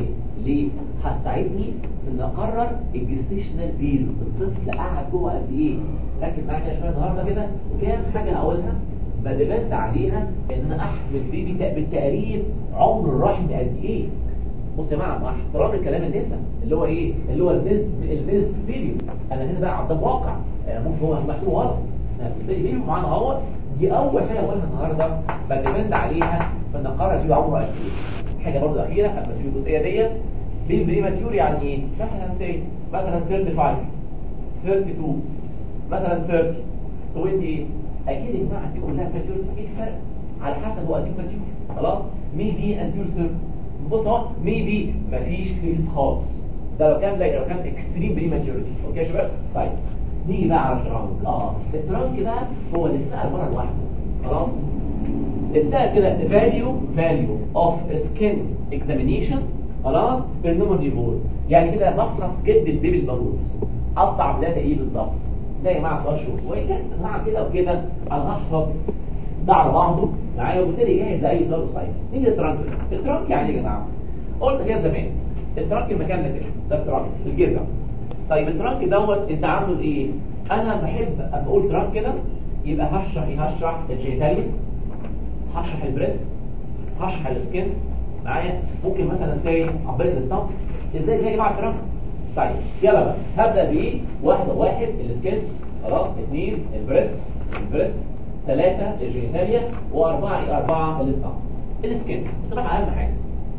ليه هتساعدني ان اقرر الجستيشنال بيريود الطفل قعد جوه قد ايه ركز معايا كده شويه النهارده كده كام حاجه هقولها بدبست عليها ان انا احمل بيبي تق- بالتقريب عمر الرحم قد ايه بص يا جماعه مع احترام الكلام النسا اللي هو ايه اللي هو البيز البيز بيريود انا هنا بقى عدام واقع آه، ممكن هو محسوب غلط بيبي معانا اهو دي اول حاجه اقولها النهارده بدبست عليها فان اقرر بيبي عمره قد ايه حاجه برضه اخيره قبل ما تشوف الجزئيه ديت بيبي بريماتيور يعني ايه مثلا سي مثلا 35 32 مثلا 30 28 اكيد يا جماعه دي كلها ماتيور اكيد فرق على حسب هو قد ايه ماتيور خلاص ميبي انتيور سيرفس بص اهو ميبي مفيش فيس خالص ده لو كان لو كان اكستريم بريماتيورتي اوكي يا شباب طيب نيجي بقى على الترانك اه الترانك بقى هو اللي اتسال مره لوحده خلاص اتسال كده value value of skin examination خلاص في النمر ديفول يعني كده بفرض جد البيبي المولود اقطع بلاده ايه بالظبط ده يا جماعه سؤال شوف وان كان مع كده وكده انا هحفظ ده على بعضه معايا وبالتالي جاهز لاي سؤال قصير نيجي للترانك الترانك يعني ايه يا جماعه قلت كده زمان الترانك المكان ده كده ده الترانك الجذع طيب الترانك دوت انت عامله ايه انا بحب اما اقول ترانك كده يبقى هشرح ايه هشرح الجينيتاليا هشرح البريست هشرح السكين معايا ممكن مثلا تلاقي عبايه الصف ازاي جاي مع الترانك طيب يلا بقى هبدا بايه واحده واحد السكين خلاص اثنين البريست البريست ثلاثة الجينيتاليا وأربعة إيه؟ أربعة الإصابة السكين طبعا أهم حاجة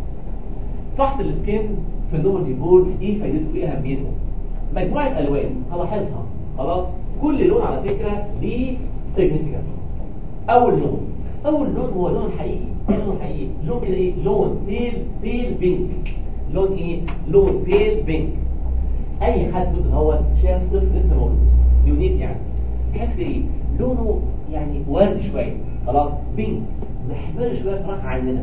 فحص السكين في النور ديبول إيه فايدته إيه أهميته مجموعة ألوان هلاحظها خلاص كل لون على فكرة ليه significance أول لون أول لون هو لون حقيقي إيه لون حقيقي لون كده إيه لون بيل بيل بينك لون إيه لون بيل بينك أي حد هو شاف طفل لسه مولود يونيت يعني تحس ايه لونه يعني ورد شويه خلاص بينك محمر شويه صراحه عننا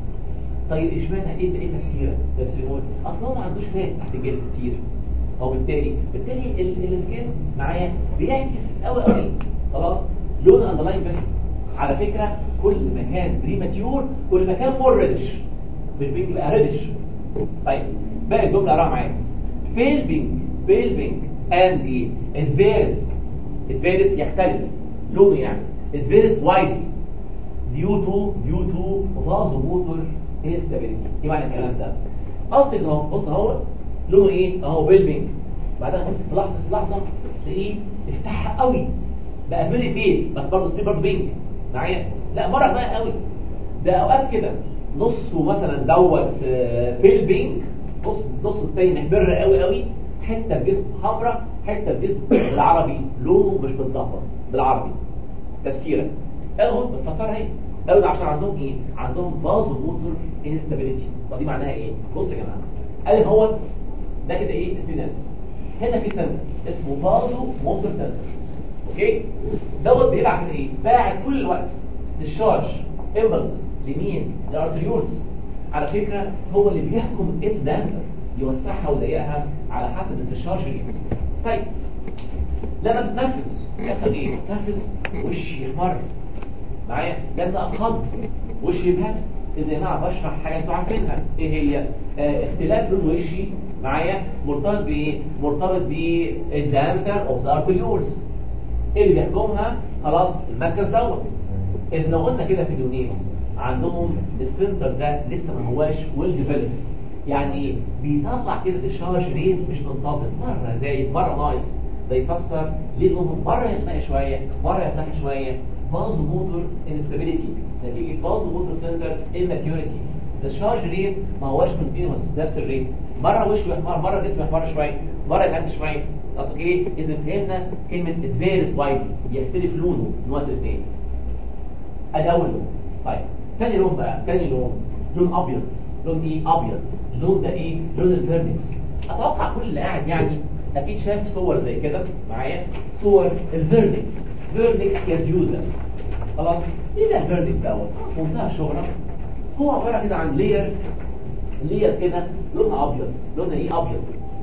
طيب اشمعنى ايه ايه تفسيره تفسير يقول اصل هو ما عندوش فات تحت الجلد كتير او بالتالي بالتالي ال- السكين معايا بيعكس قوي قوي خلاص لون الاندرلاين بس على فكره كل ما كان بريماتيور كل ما كان مور ريدش بالبينك بقى ريدش طيب باقي الجمله اقراها معايا فيل بينك فيل بينك اند ايه الفيرس الفيرس يختلف لونه يعني الفيرس وايد ديو تو ديو تو فازو موتور انستابيليتي ايه معنى الكلام ده قصدي ان هو بص اهو لونه ايه اهو بيلبينج بعدها بص في لحظه في لحظه تلاقيه افتحها قوي بقى فيري فيل بس برضه ستيل برضه بينج معايا لا مره بقى قوي ده اوقات كده نصه مثلا دوت آه، فيل بينج نص نص التاني محمر قوي قوي حته في جسم حمراء حته في جسم بالعربي لونه مش متظبط بالعربي تفسيرا قالوا بتفسرها ايه قالوا ده عشان عندهم ايه عندهم فازو موتور انستابيليتي طب دي معناها ايه بص يا جماعه قال هو ده كده ايه الفينانس هنا في سنتر اسمه فازو موتور سنتر اوكي دوت بيبعت ايه باعت كل الوقت للشارج امبلس لمين للارتريولز على فكره هو اللي بيحكم ايه ده يوسعها ويضيقها على حسب انتشار شريط طيب لما بتنفذ يحصل ايه تنفذ وشي يحمر معايا لما اخض وشي يبهت اذا يا جماعه بشرح حاجه انتوا عارفينها ايه هي آه اختلاف لون وشي معايا مرتبط بايه مرتبط بالدايمتر اوف ذا ارتريولز اللي بيحكمها خلاص المركز دوت اذا لو قلنا كده في اليونين عندهم السنتر ده لسه ما هواش ويل ديفلوب يعني ايه بيطلع كده الشارج ريت مش منتظم مره زايد مره ناقص ده يفسر ليه انهم مره يغمق شويه مره يفتح شويه باز موتور انستابيليتي نتيجه باز موتور سنتر immaturity الشارج ريت ما هواش كونتينوس نفس الريت مره وشه يحمر مره جسمه يحمر شويه مره يتهد شويه اصل ايه اذا فهمنا كلمه فيرس وايد بيختلف لونه من وقت للتاني ادي اول لون طيب ثاني لون بقى ثاني لون لون ابيض لون ايه ابيض اللون ده ايه لون الفيرنكس اتوقع كل اللي قاعد يعني اكيد شاف صور زي كده معايا صور الفيرنكس فيرنكس كازيوزا خلاص ايه ده الفيرنكس دوت منتهى الشهره هو عباره كده عن لير لير كده لونها ابيض لونها ايه ابيض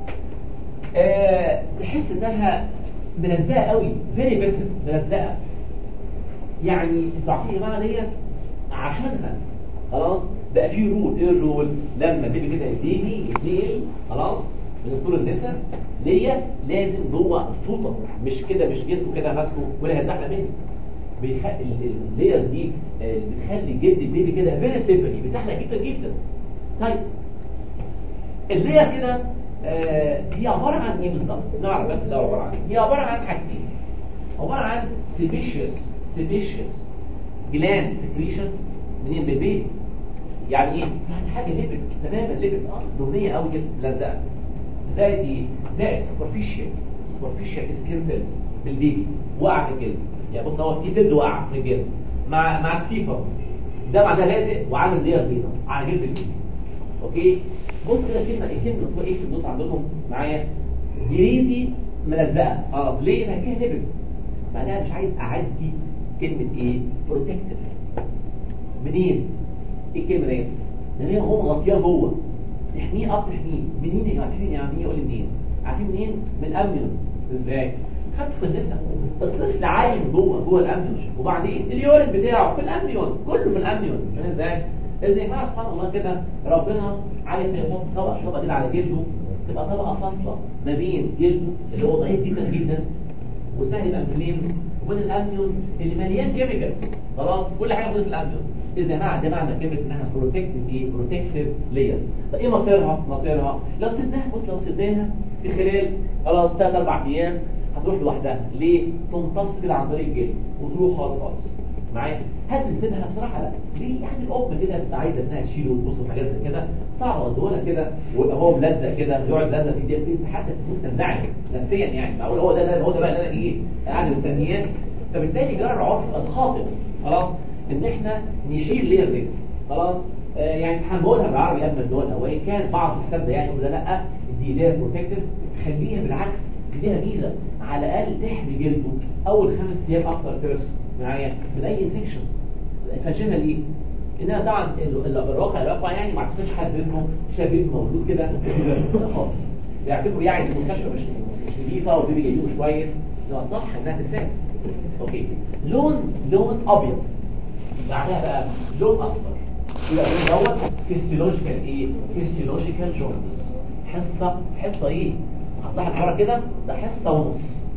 آه تحس انها ملزقه قوي فيري بيرسنت ملزقه يعني انتوا عارفين يا جماعه ديت عشانها خلاص بقى في رول ايه الرول لما البيبي كده يبتدي يتنقل خلاص من طول النساء ليا لازم جوه فوطه مش كده مش جسمه كده ماسكه ولا هيتزحلق مني بيخلي اللير دي آه، بتخلي جلد البيبي كده فيري سيمبلي بتحلق جدا جدا طيب اللير كده آه، هي عباره عن ايه بالظبط نعرف بس ده عباره عن إيه. هي عباره عن حاجتين عباره عن سيبيشيوس سيبيشيوس جلاند سكريشن منين من البيبي يعني ايه يعني حاجه ليبت تماما ليبت اه دهنيه قوي كده ملزقه زائد ايه زائد سوبرفيشال سوبرفيشال سكين سيلز في البيبي وقع في الجلد يعني بص هو في سيلز وقع في الجلد مع مع السيفر ده معناه لازق وعامل لير بيضاء على جلد البيبي اوكي بص كده كلمه ايه كلمه اسمها ايه في النص عندكم معايا جريزي ملزقه اه ليه ما فيها ليبل معناها مش عايز اعدي كلمه ايه بروتكتيف منين ايه الكلمه دي ده هي هو مغطياه جوه تحميه اب تحميه منين يا جماعه عارفين يعني ايه يقول لي منين عارفين منين من الامنيون ازاي خدت في اللسه الطفل عايم جوه جوه الامنيون وبعدين اليورين بتاعه في الامنيون كله في الامنيون فاهم ازاي اذا يا جماعه سبحان الله كده ربنا عارف يحط طبقه طبقه كده على جلده تبقى طبقه فاصله ما بين جلده اللي هو ضعيف جدا جدا وسهل يبقى منين وبين الامنيون اللي مليان كيميكال خلاص كل حاجه موجوده في الامنيون اذا معنى ده معنى كلمه انها بروتكتيف ايه بروتكتيف لير طب ايه مصيرها مصيرها لو سبناها بص لو سبناها في خلال خلاص ثلاث اربع ايام هتروح لوحدها ليه تمتص كده عن طريق الجلد وتروح خالص خالص معايا هل نسيبها بصراحه لا ليه يعني الام كده انت عايزه انها تشيله وتبص في حاجات زي كده صعب ادولها كده وهو ملزق كده يقعد ملزق في دي حتى تكون تنزعج نفسيا يعني معقول هو ده ده هو ده بقى اللي انا ايه قاعد مستنياه فبالتالي جرى العرف الخاطئ خلاص ان احنا نشيل لير دي خلاص آه يعني هنقولها بالعربي قبل ما نقولها وان كان بعض الحساب ده يعني يقول لا دي لير بروتكتيف خليها بالعكس ليها ميزه على الاقل تحمي جلده اول خمس ايام اكتر ترس معايا من اي انفكشن فاجئها ليه؟ انها طبعا ال- ال- الواقع الواقع يعني ما اعتقدش حد منهم شباب مولود كده خالص يعتبروا يعني المستشفى مش مش نظيفه والبيبي جايبينه مش كويس لا صح انها تتساب اوكي لون لون ابيض بعدها بقى لون اصفر يبقى اللون دوت فيسيولوجيكال ايه؟ فيسيولوجيكال جوندس حصه حصه ايه؟ حطها الحركه كده ده حصه ونص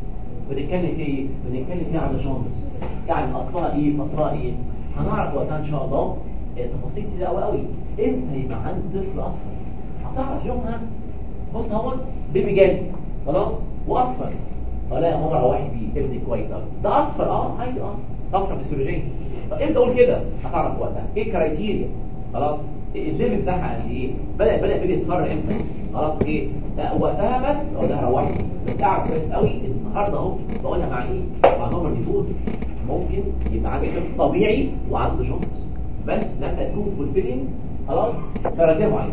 بنتكلم في ايه؟ بنتكلم فيه عن الجوندس يعني اصلها ايه؟ فصلها ايه؟ هنعرف وقتها ان شاء الله آه، تفاصيل كتير قوي قوي امتى يبقى عندي طفل اصفر هتعرف يومها بص اهو بيبي جاي خلاص واصفر ولا يا ماما واحد ابني كويس قوي ده اصفر اه عادي اه طفره فسيولوجيه طب امتى اقول كده هتعرف وقتها ايه الكرايتيريا خلاص الليفل بتاعها قد ايه بدا بدا بدا يتكرر امتى خلاص ايه لا وقتها بس وقتها روحي بس اعرف كويس قوي ان النهارده اهو بقولها مع ايه مع نمر ديفوز ممكن يبقى عندي طفل طبيعي وعنده شخص بس لما تكون فولفيلنج خلاص درجه معينه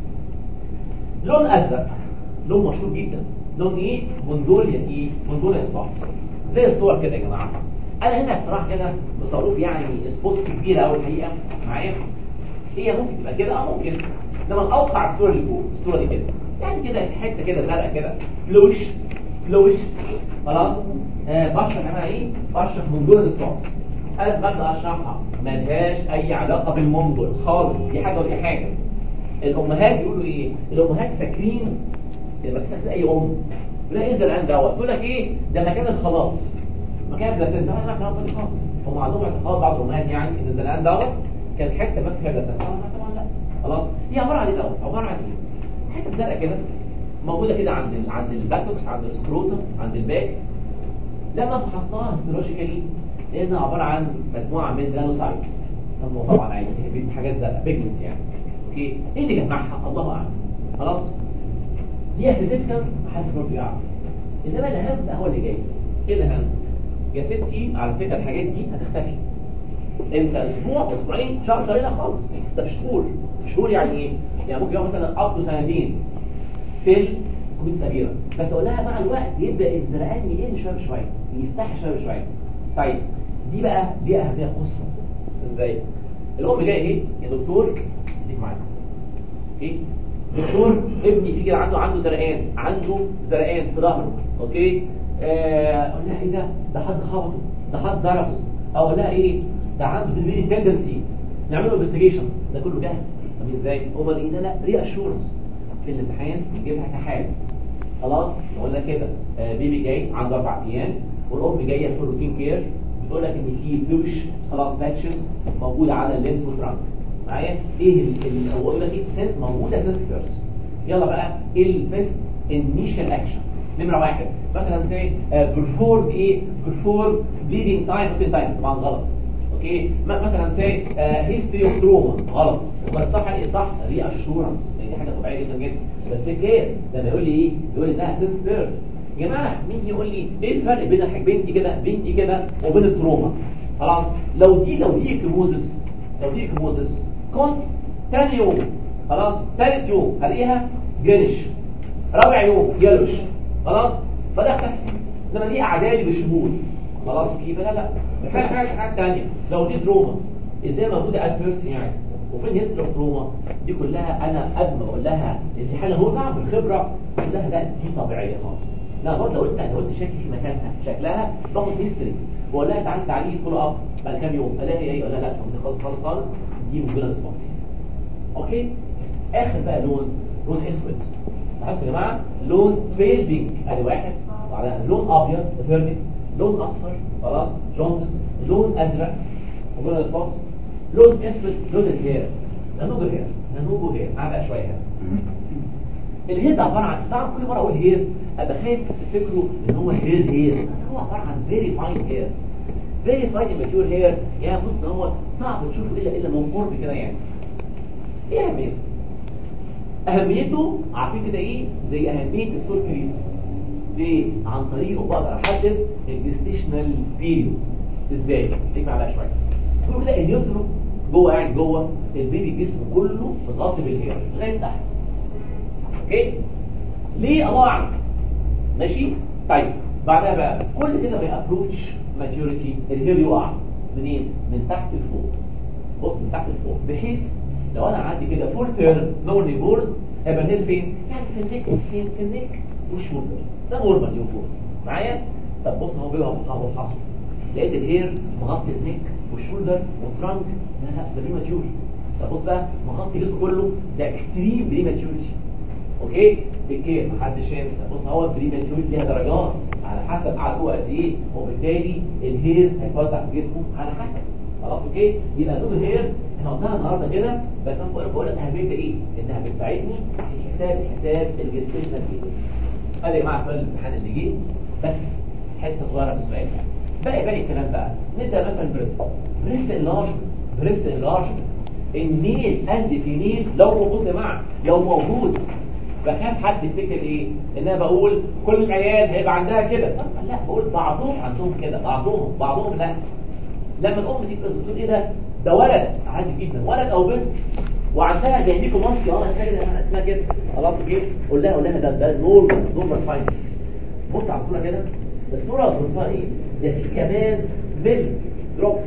لون ازرق لون مشهور جدا لون ايه منجوليا ايه منجوليا سبوتس زي الصور كده يا جماعه انا هنا بصراحه كده بصاروف يعني سبوت كبيره قوي الحقيقه معايا هي ممكن تبقى كده اه ممكن انما الاوقع الصوره اللي فوق الصوره دي كده يعني كده حته كده زرقاء كده فلوش فلوش خلاص آه بشرح انا ايه بشرح منجوليا سبوتس انا ببدا اشرحها ملهاش اي علاقه بالمنجل خالص دي حاجه ودي حاجه الامهات بيقولوا ايه الامهات فاكرين لما تسال اي ام لا ايه الزرقان دوت تقول لك ايه ده مكان الخلاص مكان البلاسنتا انا كلام فاضي خالص هم عندهم اعتقاد بعض الامهات يعني ان الزرقان دوت كان حته بس فيها بلاسنتا طبعا طبعا لا خلاص هي عباره عن ايه دوت عباره عن ايه حته زرقاء كده موجوده كده عند ال... عند الباكوكس عند السكروتم عند الباك لما فحصناها هيستولوجيكالي لقينا عباره عن مجموعه من جرانوسايت هم طبعا عادي دي حاجات زرقاء بيجمنت يعني اوكي ايه اللي جمعها الله اعلم خلاص دي هتتذكر محدش برضه يعرف انما الاهم بقى هو اللي جاي ايه الاهم يا ستي على فكره الحاجات دي هتختفي انت اسبوع اسبوعين شهر شهرين خالص ده في شهور شهور يعني ايه يعني ممكن يقعد مثلا قضوا سنتين في الكمبيوتر كبيره بس اقول لها مع الوقت يبدا الزرقان يقل شويه بشويه يفتح شويه بشويه طيب دي بقى دي اهميه قصوى ازاي الام جايه ايه يا دكتور خليك معايا اوكي دكتور ابني في كده عنده عنده زرقان عنده زرقان في ظهره اوكي آه، اقول لها ايه ده ده حد خبطه ده حد ضربه او اقول لها ايه ده عنده بالميني تندنسي نعمل له انفستيجيشن ده كله جهل فاهمين ازاي هما لقينا لا ري اشورنس في الامتحان بنجيبها كحاله خلاص قلنا كده آه بيبي جاي عنده اربع ايام والام جايه في الروتين كير بتقول لك ان في بلوش خلاص باتشز موجوده على اللينس والترانك معايا ايه اللي هو يقول لك ايه سنس موجوده سنس فيرست يلا بقى ايه الفيست انيشال اكشن نمره واحد مثلا زي بيرفورم ايه بيرفورم بليدنج تايم وفين تايم طبعا غلط اوكي م- مثلا زي هيستوري اوف تروما غلط بس صح ايه صح ري اشورنس دي حاجه طبيعيه جدا جدا بس كير لما يقول لي ايه يقول لي ده سنس فيرست يا جماعه مين يقول لي ايه الفرق بين الحاج بنتي كده بنتي كده وبين التروما خلاص لو دي لو دي كيموزس لو دي كيموزس كنت تاني يوم خلاص ثالث يوم هلاقيها جرينش رابع يوم يلوش خلاص فده اختفى انما دي اعدادي بالشهور خلاص يبقى لا لا في حاجه حاجه ثانيه لو دي تروما ازاي موجوده ادفيرس يعني وفين هيستري تروما دي كلها انا قبل ما اقول لها ان دي حاجه هو نعم بالخبره اقول لها لا دي طبيعيه خالص لا برضه لو قلت لو قلت شاكي في مكانها شكلها باخد هيستوري واقول لها تعالي تعالي فولو اب بعد كام يوم الاقي ايه ولا لا دي خالص خالص خالص دي موجوده ريسبونس اوكي اخر بقى لون لون اسود لاحظوا يا جماعه لون بيل بينك ادي واحد وبعدها لون ابيض فيرنس لون اصفر خلاص جوندس لون ازرق موجوده ريسبونس لون اسود لون الهير نانوجو هير نانوجو هير معاه بقى شويه هير الهير ده عباره عن طبعا كل مره اقول هير ابقى خايف تفتكروا ان هو هير هير هو عباره عن فيري فاين هير فيري فاين ماتيور هير يعني بص ان هو صعب تشوفه الا الا من قرب كده يعني ايه اهميته اهميته عارفين كده ايه زي اهميه السوركريز ليه عن طريقه بقدر احدد الجستيشنال بيريود ازاي تكمل عليها شويه بيقول كده اليوترو جوه قاعد جوه البيبي جسمه كله متغطي بالهير لغايه تحت اوكي ليه الله اعلم ماشي طيب بعدها بقى كل كده بيابروتش ماتيوريتي الهير يقع منين من تحت لفوق بص من تحت لفوق بحيث لو انا عندي كده فول تيرن نورني بورد هيبقى الهير فين يعني في النك فين في النك والشولدر ده نورمال يوم معايا طب بص هو بيبقى محاول حصل لقيت الهير مغطي النك والشولدر والترانك لا لا ده بريماتيور طب بص بقى مغطي جسمه كله ده اكستريم بريماتيورتي اوكي بالكير محدش شايف بص هو البريماتيورتي ليها درجات على حسب عدوه قد ايه وبالتالي الهير هيتوزع في جسمه على حسب خلاص اوكي يبقى لون الهير احنا قلناها النهارده كده بس انا بقول بقول لك اهميتها ايه انها بتساعدني في حساب حساب الجستيشنال بيبي قال يا جماعه سؤال الامتحان اللي جه بس حته صغيره من السؤال باقي باقي الكلام بقى نبدا مثلا بريست بريست انلارجمنت بريست انلارجمنت النيل اند فيميل لو موجود يا جماعه لو موجود بخاف حد يفتكر ايه ان انا بقول كل العيال هيبقى عندها كده لا بقول بعضهم عندهم كده بعضهم بعضهم لا لما الام دي بتقول ايه ده ده ولد عادي جدا ولد او بنت وعندها جايبيكم مصري اه اسمها كده اسمها كده خلاص كده قول لها قول لها ده ده نورمال نورمال فاين بص على الصوره كده الصوره ظروفها ايه ده في كمان ميل دروبس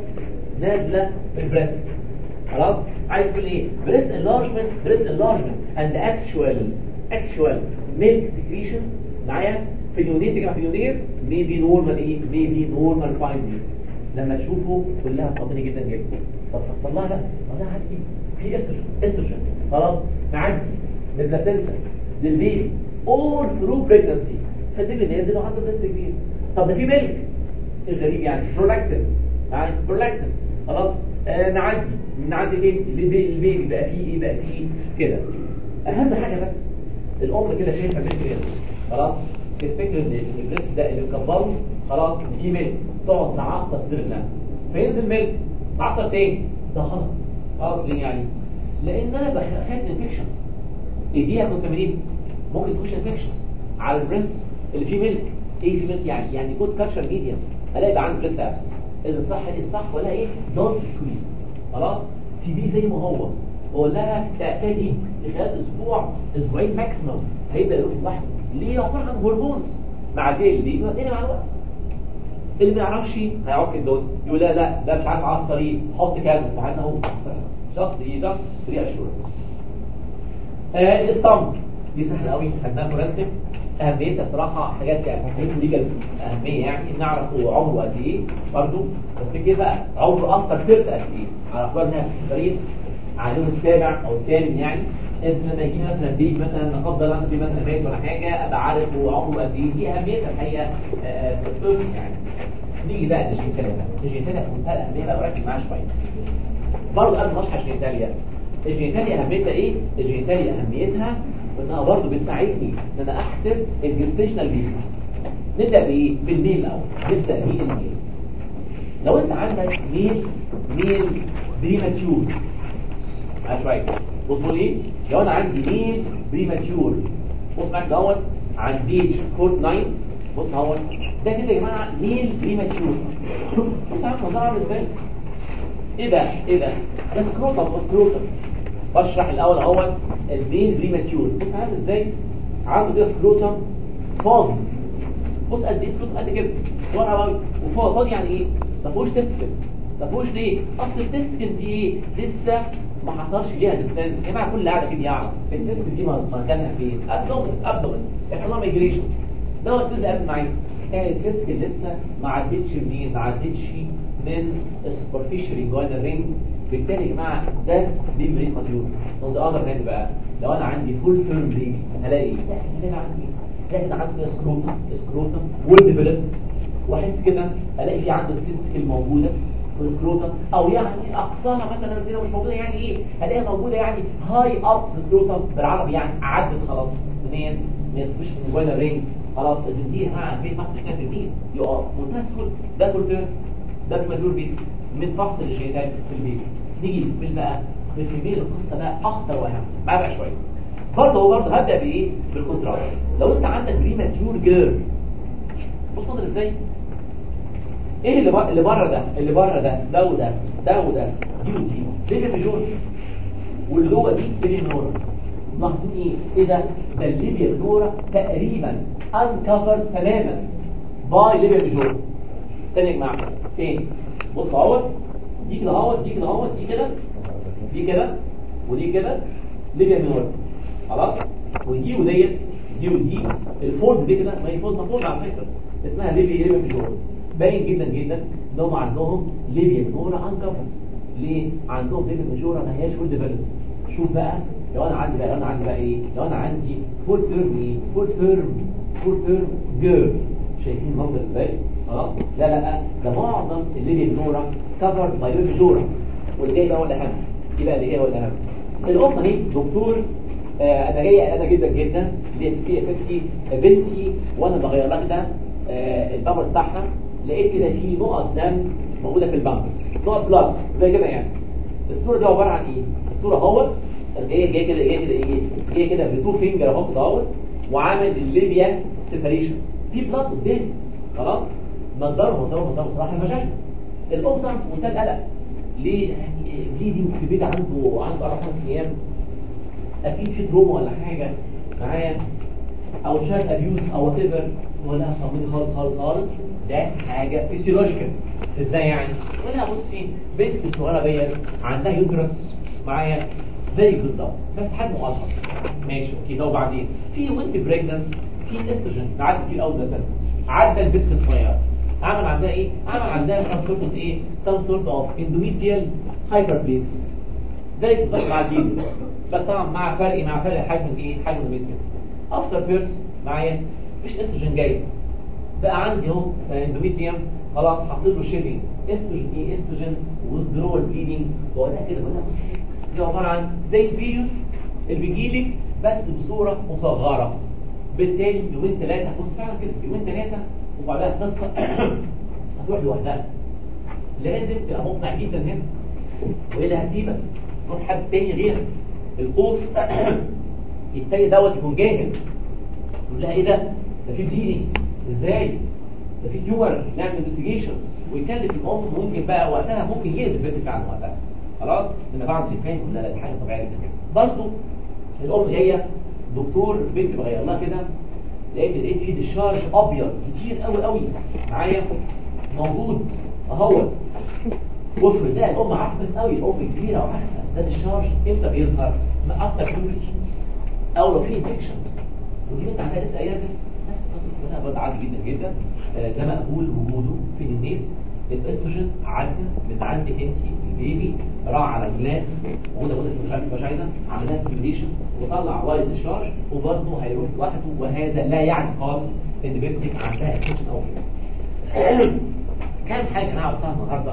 نازله في البريست خلاص عايز تقول ايه بريست انلارجمنت بريست انلارجمنت اند اكشوال اكشوال ميلك سكريشن معايا في اليونيت يا جماعه في اليونيت ميبي نورمال ايه ميبي نورمال فاين لما تشوفه كلها طبيعي جدا جدا طب فصل لها لا انا عندي في استروجين استروجين خلاص نعدي للبلاسنتا للبيبي اول ثرو بريجنسي فالبيبي نازل وعنده بريست كبير طب ده في ملك الغريب يعني برولاكتين يعني برولاكتين خلاص آه نعدي نعدي فين البيبي البيبي بقى فيه ايه بقى فيه كده اهم حاجه بس الام كده شايفه بنت كده خلاص تفتكر ان البريست ده اللي مكبره خلاص دي ملك تقعد تعصب صدرنا فينزل ملك تعصب تاني ده غلط غلط ليه يعني لان انا بخاف انفكشنز ايديها كونتامينيت ممكن تخش انفكشنز على البريست اللي فيه ملك ايه في ملك يعني يعني جود كالتشر ميديم الاقي ده عندي بريست ابسس اذا صح ايه صح ولا ايه دونت سكويز خلاص سيبيه زي ما هو بقول لها تأتي لخلال اسبوع اسبوعين ماكسيموم هيبدا يروح لوحده ليه عباره عن هرمونز مع ديل دي وبعدين مع الوقت اللي ما يعرفش هيعك الدود يقول لا لا ده مش عارف عصري حط كلب فعلا اهو شخص ايه شخص ريا شورت آه الصمت دي سهله قوي خدناها مرتب اهميتها بصراحه حاجات يعني فاهمين ليجل اهميه يعني نعرف هو عمره قد ايه برضه بس كده بقى عمره اكتر تلت قد ايه على اعتبار انها في التاريخ على اليوم السابع او الثامن يعني ان لما يجي مثلا بيت مثلا لا قدر الله في مثلا ميت ولا حاجه ابقى عارف هو عمره قد ايه دي اهميتها الحقيقه آه، آه، في الطب يعني نيجي بقى للجينيتاليا بقى الجينيتاليا في منتهى الاهميه بقى وركز معاها شويه برضه قبل ما اشرح الجينيتاليا الجينيتاليا اهميتها ايه؟ الجينيتاليا اهميتها انها برضه بتساعدني ان انا احسب الجستيشنال بيبي نبدا بايه؟ بالميل الاول نبدا بالميل لو انت عندك ميل ميل بريماتيور معايا شويه بصوا لي لو انا عندي ميل بريماتيور بص معاك دوت عن بيج كود 9 بص اهوت ده كده يا جماعه ميل بريماتيور بص عارف الموضوع عامل ازاي ايه ده ايه ده ده سكروتم سكروتم بشرح الاول اهوت البين بريماتيور بص عامل ازاي عنده كده سكروتم فاضي بص قد ايه سكروتم قد كده صغير قوي وفوق فاضي يعني ايه ما فيهوش تستكل ما فيهوش ليه اصل التستكل دي ايه لسه ما حصلش ليها ديستنس يا جماعه كل قاعده كده يعرف التستكل دي مكانها فين ابدومن ابدومن احنا لها ميجريشن ده هو الجزء قبل معايا كانت التستكل لسه ما عدتش منين ما عدتش من السوبرفيشال رينجوان رينج بالتالي يا جماعه ده بيبريد ماتيور نظ اقدر تاني بقى لو انا عندي فول تيرم بيبي هلاقي ايه؟ هلاقي عندي لكن عندي سكروتم سكروتم والديفلوب واحس كده الاقي في عنده التستكل موجوده في السكروتم او يعني اقصاها مثلا كده مش موجوده يعني ايه الاقيها موجوده يعني هاي اب سكروتم بالعربي يعني عدت خلاص منين من السوبرفيشال رينجوان رينج خلاص دي مع في فحص كده في الدين يقف منتهى السهوله ده فول تيرم ده المدور بيه من فصل الشيطان في البيت نيجي نقول بقى في البيت القصه بقى اخطر واهم معايا بقى شويه برضه هو برضه هبدا بايه بالكونتراست لو انت عندك بريماتيور جيرل بص نظر ازاي ايه اللي بره اللي بره ده اللي بره ده ده وده ده وده دي ودي ليه ميجور واللي جوه دي ليه نورا ملاحظين ايه ايه ده ده الليبيا نورا تقريبا انكفر تماما باي ليبيا ميجور تاني يا جماعه فين بص اهوت دي كده اهوت دي كده اهوت دي كده دي كده ودي كده ليبيا مينور خلاص ودي وديت دي ودي الفولد دي كده ما هي فولد مفولد على فكره اسمها ليبيا ليبيا مينور باين جدا جدا ان هم عندهم ليبيا مينور انكفرد ليه عندهم ليبيا مينور ما هياش فول ديفلوب شوف بقى لو انا عندي بقى لو انا عندي بقى ايه لو انا عندي فول تيرم ايه فول تيرم فول تيرم جيرل شايفين المنظر ازاي خلاص لا لا ده معظم الليبيا مينورا كفر باي ليبيا مينورا واللي جاي بقى هو الاهم ايه بقى اللي جاي هو الاهم القطه دي دكتور آه انا جاي انا جدا جدا لقيت في افكتي بنتي وانا بغير لها كده آه البامبر بتاعها لقيت كده في نقط دم موجوده في البامبر نقط بلاد زي كده يعني الصوره دي عباره عن ايه الصوره اهوت جايه جايه كده جايه كده ايه جايه كده بتو فينجر اهو كده اهوت وعامل الليبيا سيبريشن في بلاد قدامي خلاص مصدره مصدره مصدره صراحه المشاكل القطه منتهى القلق ليه يعني بليدنج في بيت عنده عنده اربع خمس ايام اكيد في تروما ولا حاجه معايا او شات ابيوز او وات ايفر ولا صميم خالص خالص خالص ده حاجه فيسيولوجيكال ازاي يعني ولا بصي بنت صغيره ديت عندها يوترس معايا زي بالظبط بس حجمه اصغر ماشي اوكي ده وبعدين في وانت بريجننت في استروجين عدى كتير قوي ده عدى البنت الصغيره عمل عندها ايه عمل عندها some sort of ايه some sort of endometrial hyperplasia زي بالظبط مع البيبي بس طبعا مع فرق مع فرق حجم ايه حجم البيبي افتر بيرس معايا مفيش استروجين جاي بقى عندي اهو اندوميتريوم خلاص حطيت له شيدنج استروجين ايه استروجين وذرول بليدنج وده كده وده بص دي عباره عن زي الفيروس اللي بيجي لك بس بصوره مصغره بالتالي يومين ثلاثه بص فعلا كده يومين ثلاثه وبعدها تنصر هتروح لوحدها لازم تبقى مقنع جدا هنا والا هتسيبك تروح حد تاني غيرك القوس التاني دوت يكون جاهز يقول لها ايه ده ده في بليدنج ازاي ده في تيومر نعمل انفستيجيشن ويكلف الام ممكن بقى وقتها ممكن يقلب البنت فعلا وقتها خلاص لما بعد الثاني كلها لا دي حاجه طبيعيه جدا برضه الام جايه دكتور بنت بغير لها كده لقيت لقيت في ديشارج ابيض كتير قوي قوي معايا موجود اهوت وافرض ده الام عارفه قوي الام كبيره وعارفه ده ديشارج امتى بيظهر ما اكتر بيوريتي او لو في انفكشن ودي بنت عندها لسه ايام نفس القصه كلها برضه عادي جدا جدا آه، ده مقبول وجوده في الناس الاستروجين عدى من عندك انت البيبي راح على الجلاس موجوده موجوده في الفاجينا عملها ستيميليشن وطلع وايد الشارج وبرضه هيروح لوحده وهذا لا يعني خالص ان بنتك عندها كيتشن او كده كام حاجه انا عرفتها النهارده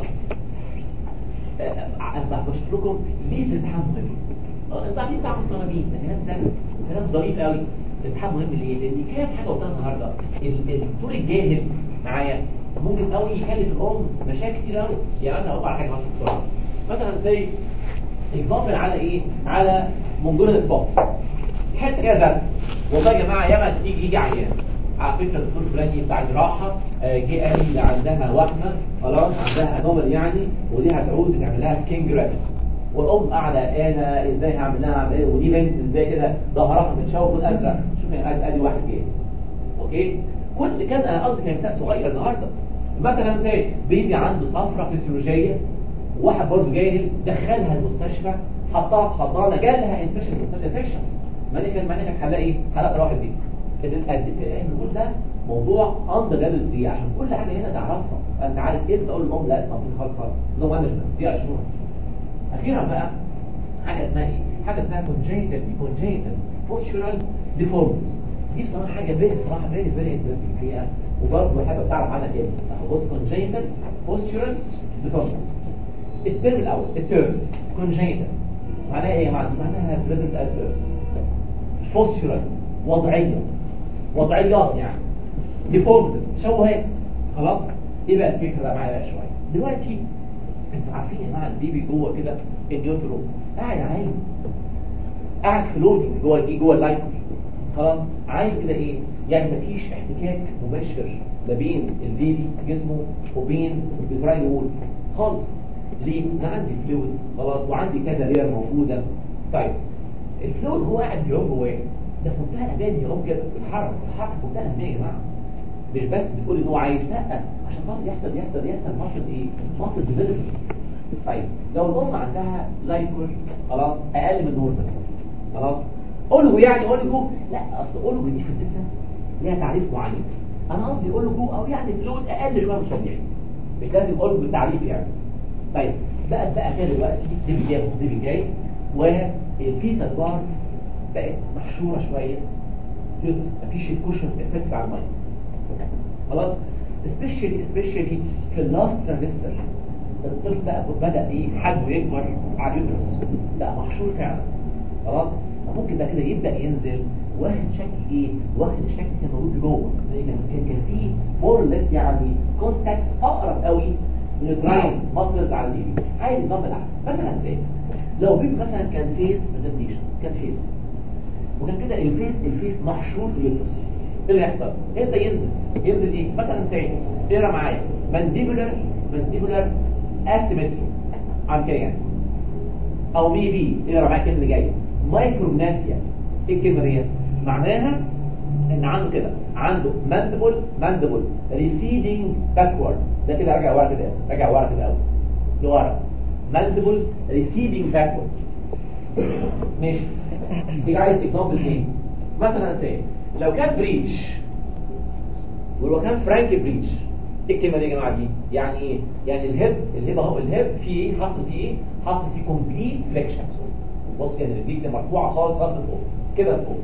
أنا بشرح لكم ليه الامتحان مهم اه انتوا عارفين بتاع مستغربين ده كلام سهل كلام ظريف قوي الامتحان مهم ليه؟ لان كام حاجه قلتها النهارده ال- الدكتور الجاهل معايا ممكن قوي يكلف الام مشاكل كتير قوي يعني انا هقول على حاجه بس بسرعه مثلا زي اكزامبل على ايه؟ على منجول سبوت حته كده زرق والله يا جماعه ياما تيجي يجي عيان على فكره الدكتور الفلاني بتاع جراحه آه، جه قال لي عندها وهمه خلاص عندها انومال يعني ودي هتعوز تعمل لها سكين جرافت والام قاعده قاله ازاي هعمل لها عمليه ودي بنت ازاي كده ظهرها متشوه بالازرق شوف يعني ادي واحد جه اوكي كل كان انا قصدي كان مثال صغير النهارده مثلا زي بيبي عنده صفرة فسيولوجيه واحد برضه جاهل دخلها المستشفى حطها في حضانه جالها انفكشن انفكشن معنى كان معنى كان هلاقي ايه هلاقي راحت دي اذا قد احنا بنقول ده موضوع اندر جادل دي عشان كل حاجه هنا تعرفها انت عارف ايه تقول للام لا طب خلاص خلاص نو مانجمنت دي اشهر اخيرا بقى حاجه اسمها ايه حاجه اسمها congenital congenital postural deformities دي بصراحه حاجه فيري بصراحه فيري فيري انترستنج الحقيقه وبرضه حاجه بتعرف عنها كده اهو بص congenital postural deformities الترم الاول الترم congenital معناها ايه يا جماعه معناها present adverse postural وضعيه وضعيات يعني deformities تشوهات خلاص ايه بقى الفكره بقى معايا بقى شويه دلوقتي انتوا عارفين يا جماعه البيبي جوه كده النيوترو قاعد عايم قاعد فلوتنج جوه ايه جوه اللايكر خلاص عايز كده ايه يعني مفيش احتكاك مباشر ما بين البيبي جسمه وبين الفراين وول خالص ليه انا عندي فلويدز خلاص وعندي كذا لير موجوده طيب الفلويد هو قاعد بيعوم جواه ده في منتهى الامان يعوم كده بيتحرك بيتحرك في منتهى الامان يا جماعه مش بس بتقول ان هو عايز لا عشان خاطر يحصل يحصل يحصل مارشل ايه مارشل ديفلوبمنت طيب لو الام عندها لايكور خلاص اقل من نورمال خلاص اولجو يعني اولجو لا اصل اولجو دي في الجسم ليها تعريف معين انا قصدي اولجو او يعني فلويد اقل شويه من الطبيعي مش لازم اولجو بالتعريف يعني طيب بقت بقى كده دلوقتي دي جاي دي جاي والفيتا بار بقت محشوره شويه مفيش الكوشن افكت على الميه خلاص سبيشالي سبيشالي في اللاست ترانزستور الطفل بقى بدا ايه حجمه يكبر على اليوترس بقى محشور فعلا خلاص ممكن ده كده يبدا ينزل واخد شكل ايه واخد الشكل كان موجود جوه زي كان كان كان في مور ليس يعني كونتاكت اقرب قوي من البراين مصدر على البيبي عايز نظام العقل مثلا زي لو بيبي مثلا كان فيس برزنتيشن كان فيس وكان كده الفيس الفيس محشور في اليوترس ايه اللي يحصل؟ يبدا ينزل ينزل ايه؟ مثلا تاني اقرا معايا مانديبولار مانديبولار اسيمتري عن كده يعني او مي بي اقرا معايا الكلمه اللي جايه مايكروجناسيا ايه الكلمه دي؟ معناها ان عنده كده عنده ماندبل ماندبل ريسيدنج باكورد ده كده راجع ورا كده راجع ورا كده قوي لورا ماندبل ريسيدنج باكورد ماشي دي عايز اكزامبل تاني مثلا زي لو كان بريتش ولو كان فرانك بريتش ايه الكلمه دي يا جماعه دي يعني ايه يعني الهيب الهيب اهو الهيب فيه ايه حاطط فيه ايه حاطط فيه كومبليت فليكشن بص يعني الرجل دي مرفوعه خالص خالص لفوق كده لفوق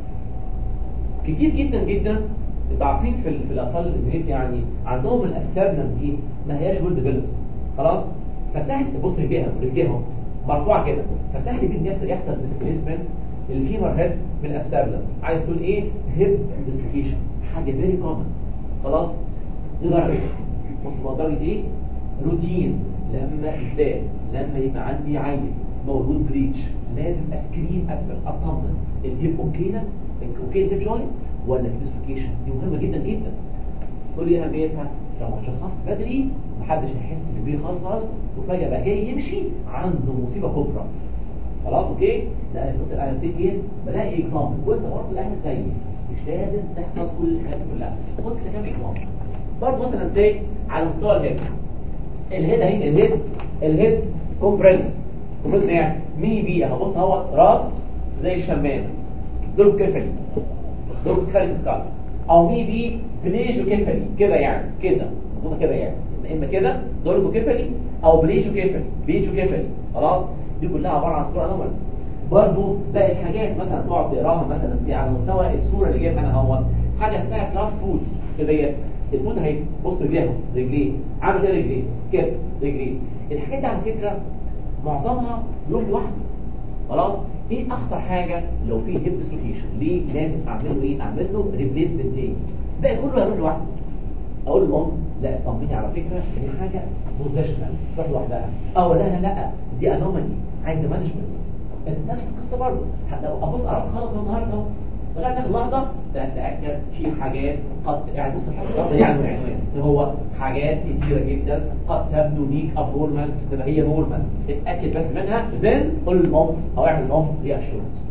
كتير جدا جدا انتوا عارفين في, ال- في الاطفال الانجليز يعني عندهم الاسترنم دي ما هياش ويل ديفلوب خلاص فسهل تبص رجليها رجليهم مرفوعه كده فسهل جدا يحصل يحصل ديسبيسمنت الفيمر هيد من الاسترنم عايز تقول ايه هيب ديسلوكيشن حاجه فيري كومن خلاص دي درجه بص درجه ايه روتين لما ازاي لما يبقى عندي عيل موجود بريتش لازم اسكرين اكتر اطمن الهيب اوكينا اوكي الهيب جوينت ولا في ديسلوكيشن دي مهمه جدا جدا تقول لي اهميتها لو ما شخصت بدري محدش هيحس بيه خالص خالص وفجاه بقى جاي يمشي عنده مصيبه كبرى خلاص اوكي لا بص انا بتيجي بلاقي اكزامبل وانت برضه الاهل زيي مش لازم تحفظ كل الحاجات دي كلها خد كده كام اكزامبل برضه مثلا زي على مستوى الهيد الهيد اهي الهيد الهيد كومبريس كومبريس يعني مي بي اهو بص هو راس زي الشمامه دول كفل دول خارج السكال او مي بي بليجو كيفلي كده يعني كده مظبوطه كده يعني اما كده دورجو كيفلي او بليجو كيفلي بليجو كيفلي خلاص دي كلها عباره عن صوره انومالي برضه باقي الحاجات مثلا تقعد تقراها مثلا دي على مستوى الصوره اللي جايبها انا هو حاجه اسمها كلاس فود كده الفود اهي بص رجليه اهو رجليه عامل ايه رجليه كده رجليه الحاجات دي على فكره معظمها يروح لوحده خلاص ايه اخطر حاجه لو في هيب ديسلوكيشن ليه لازم اعمل له ايه اعمل له ريبليسمنت ايه باقي كله هيروح لوحده اقول لهم لا طمني على فكره دي حاجه بوزيشنال تروح لوحدها او لا لا لا دي انومالي عايزه مانجمنت انت نفس القصه برضه لو ابص على خلص النهارده اهو لغايه اخر لحظه تتاكد في حاجات قد يعني بص الحاجات يعني العنوان هو حاجات كتيره جدا قد تبدو ليك ابنورمال تبقى هي نورمال اتاكد بس منها then قول للام او اعمل للام ري اشورنس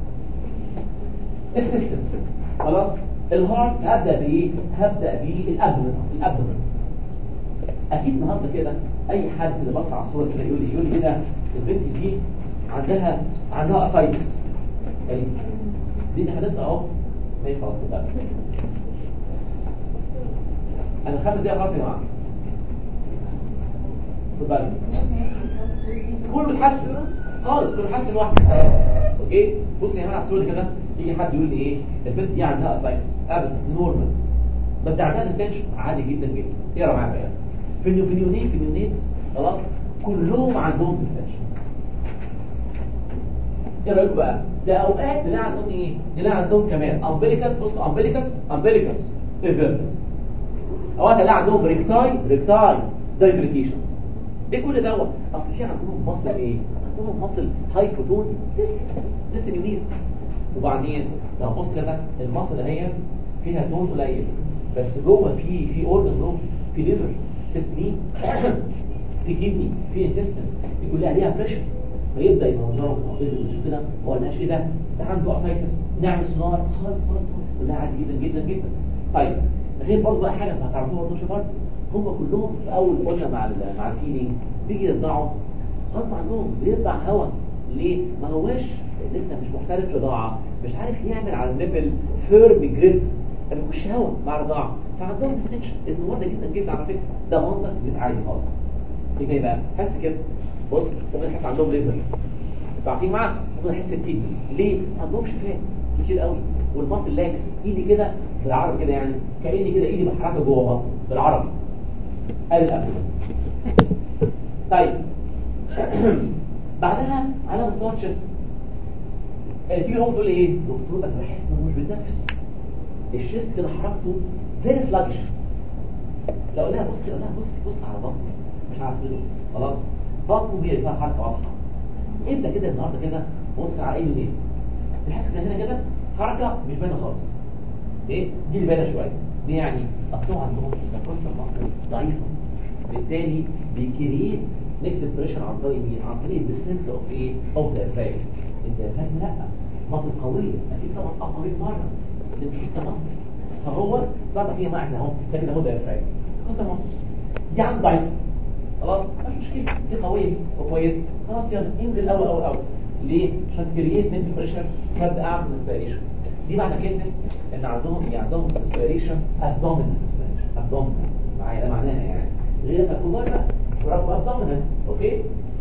السيستم خلاص الهارت هبدا بايه هبدا بالابدومن الابدومن اكيد النهارده كده اي حد اللي بص على الصوره كده يقول لي يقول لي كده البنت دي عندها عندها اسايتس يعني دي حدثها اهو ما ينفع بقى انا خمس دقايق خلاص يا جماعه خد بالك كله بيتحسن خالص كله بيتحسن لوحده اوكي بص يا جماعه على الصوره كده يجي حد يقول لي ايه البنت دي عندها اسايتس ابدا نورمال بس عندها ديستنشن عادي جدا جدا اقرا معايا بقى في النيوفينيونيت في النيونيت خلاص كلهم عندهم ديستنشن ايه رايكم بقى ده اوقات نلاقي عندهم ايه نلاقي عندهم كمان امبليكس بص امبليكس امبليكس ريفيرس اوقات نلاقي عندهم ريكتاي ريكتاي دايفريكيشنز ايه كل دوت اصل في عندهم مصل ايه عندهم مصل هاي فوتون لسه يونيت وبعدين لو بص كده المصل اهي فيها تون قليل بس جوه في في اورجن جوه في ليفر في سنين في كدني في انتستين دي كلها ليها بريشر فيبدا يبقى منظره مش كده ما قلناش ايه ده ده عنده اسايتس نعمل سونار خالص خالص كلها عادي جدا جدا جدا طيب غير برضه بقى حاجه هتعرفوها برضه شباب هم كلهم في اول قلنا مع ال مع الفيلينج بيجي يرضعوا غصب عنهم بيرضع هوا ليه؟ ما هواش لسه مش محترف رضاعه مش عارف يعمل على النبل فيرم جريد ما بيخش هوا مع رضاعه فعندهم ديستنشن النور ده جدا جدا على فكره ده منظر مش عادي خالص ايه جاي بقى؟ حس كده بص ممكن نحس عندهم ليفر عارفين معاك ممكن نحس الكدني ليه ما عندهمش فات كتير قوي والمصل لاكس ايدي كده بالعربي كده يعني كاني كده ايدي بحركه جوه بطن بالعربي ادي الابل طيب بعدها على مستوى الشست تيجي هم تقول لي ايه دكتور انا بحس انه مش بيتنفس الشست كده حركته فيري سلاجش لو لا بص لا بص بص على بطنه مش على صدره خلاص بطنه هي فيها حركه واضحه ابدا كده النهارده كده بص على ايه منين تحس ان هنا كده حركه مش باينه خالص ايه دي اللي باينه شويه دي يعني اصلهم عندهم الكوست المصري ضعيفه بالتالي بيكريت نكتب بريشر عن طريق مين عن طريق الديسنت اوف ايه اوف ذا فاج الدافات لا مصر قويه اكيد طبعا اقوى 100 مره لسه مصر فهو بعد فيها ما احنا اهو كده اهو ده فاج قصه مصر دي عند ضعيف خلاص مش مشكله دي قويه وكويسه خلاص يلا انزل اول اول اول ليه عشان تكريت نت بريشر فابدا اعمل انسبيريشن دي معنى كده ان عندهم يعني عندهم انسبيريشن ابدومينال ابدومينال معايا ده معناها يعني غير الكبار بقى ورب ابدومينال اوكي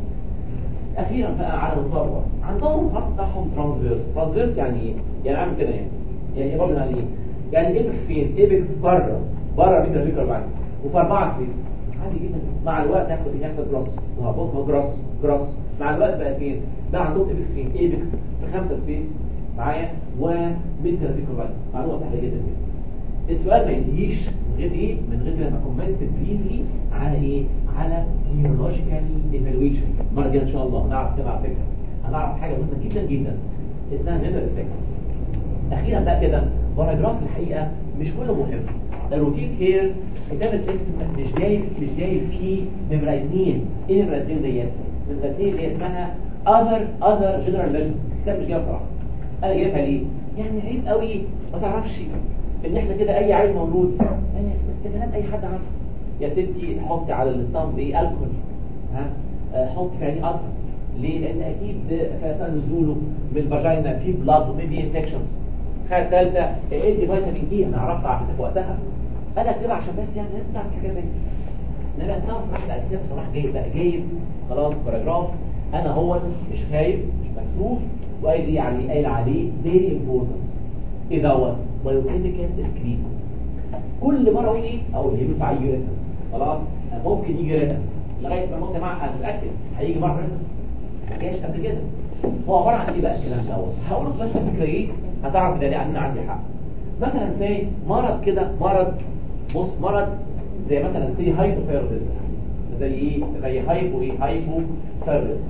اخيرا بقى على مستوى عندهم الخط بتاعهم ترانسفيرس ترانسفيرس يعني ايه يعني عامل كده يعني يعني ايه برضه يعني ايه يعني ايبكس فين ايبكس بره بره مين الفكره بعد وفي اربعه سبيس عادي جدا مع الوقت هياخد ايه هياخد جروس بص ما جروس جروس مع الوقت بقى فين بقى عندهم ايبكس فين ايبكس في خمسه سبيس معايا وميد الفكره بعد معلومه سهله جدا جدا السؤال ما ينتهيش من غير ايه من غير لما كومنت بريفلي على ايه على نيورولوجيكال ايفالويشن المره الجايه ان شاء الله هنعرف كده على فكره هنعرف حاجه مهمه جدا جدا اسمها نيفر افكتس اخيرا بقى كده باراجراف الحقيقه مش كله مهم ده روتين كير كتاب الاسم مش جايب مش جايب فيه نمره اثنين ايه نمره اثنين ديت نمره اثنين اللي اسمها other other general medicine كتاب مش جايب صراحه انا جايبها ليه؟ يعني عيب قوي ما تعرفش ان احنا كده اي عيل مولود يعني استخدام اي حد عارفه يا ستي حطي على الاسطمب ايه الكحول ها آه، حطي في عينيه قطره ليه؟ لان اكيد في اثناء نزوله من الفاجينا في بلاد وميبي انفكشنز الحاجه الثالثه ادي فيتامين دي انا عرفت على فكره في وقتها انا اكتبها عشان بس يعني الناس تعرف حاجه زي انما تعرف واحد اساسا بصراحه جايب بقى جايب خلاص باراجراف انا هو مش خايف مش مكسوف وقايل ايه يعني قايل عليه فيري امبورتنت ايه دوت بايوكيميكال سكرين كل مره اقول ايه اقول هي بينفع يجي ريتم خلاص ممكن يجي ريتم لغايه ما بص يا جماعه انا متاكد هيجي مره ريتم ما جاش قبل كده هو عباره عن ايه بقى الكلام دوت هقول لك بس الفكره ايه هتعرف ده لان عندي حق مثلا زي مرض كده مرض بص مرض زي مثلا زي هايبوثايروديزم زي ايه زي هايبو ايه هايبو ثايروديزم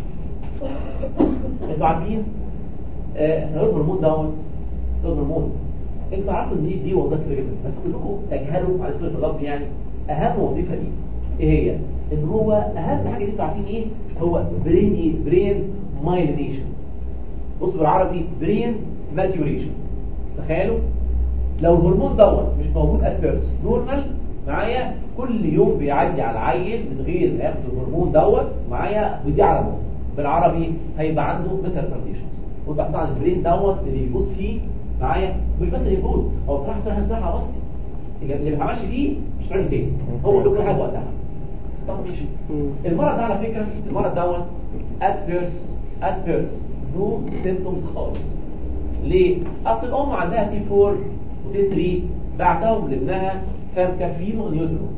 انتوا عارفين آه، احنا قلنا الهرمون دوت الهرمون انتوا عارفوا ان دي دي وظيفه كتير جدا بس كلكم تجهلوا على سبيل اللفظ يعني اهم وظيفه دي ايه هي ان هو اهم حاجه دي انتوا عارفين ايه هو برين ايه برين مايلينيشن بص بالعربي برين ماتيوريشن تخيلوا لو الهرمون دوت مش موجود ات فيرست نورمال معايا كل يوم بيعدي على العيل من غير ما ياخد الهرمون دوت معايا ودي على موت بالعربي هيبقى عنده ميتال كونديشنز ويبقى طبعا البرين دوت اللي يبص فيه معايا مش بس اللي يفوز هو بصراحه بصراحه بصراحه بصي اللي ما بيعملش فيه مش راجل تاني هو له كل حاجه وقتها طبعا ماشي المرض ده على فكره المرض دوت ادفيرس ادفيرس نو سيمبتومز خالص ليه؟ اصل الام عندها تي 4 وتي 3 بعتهم لابنها فمكفين ونيوترو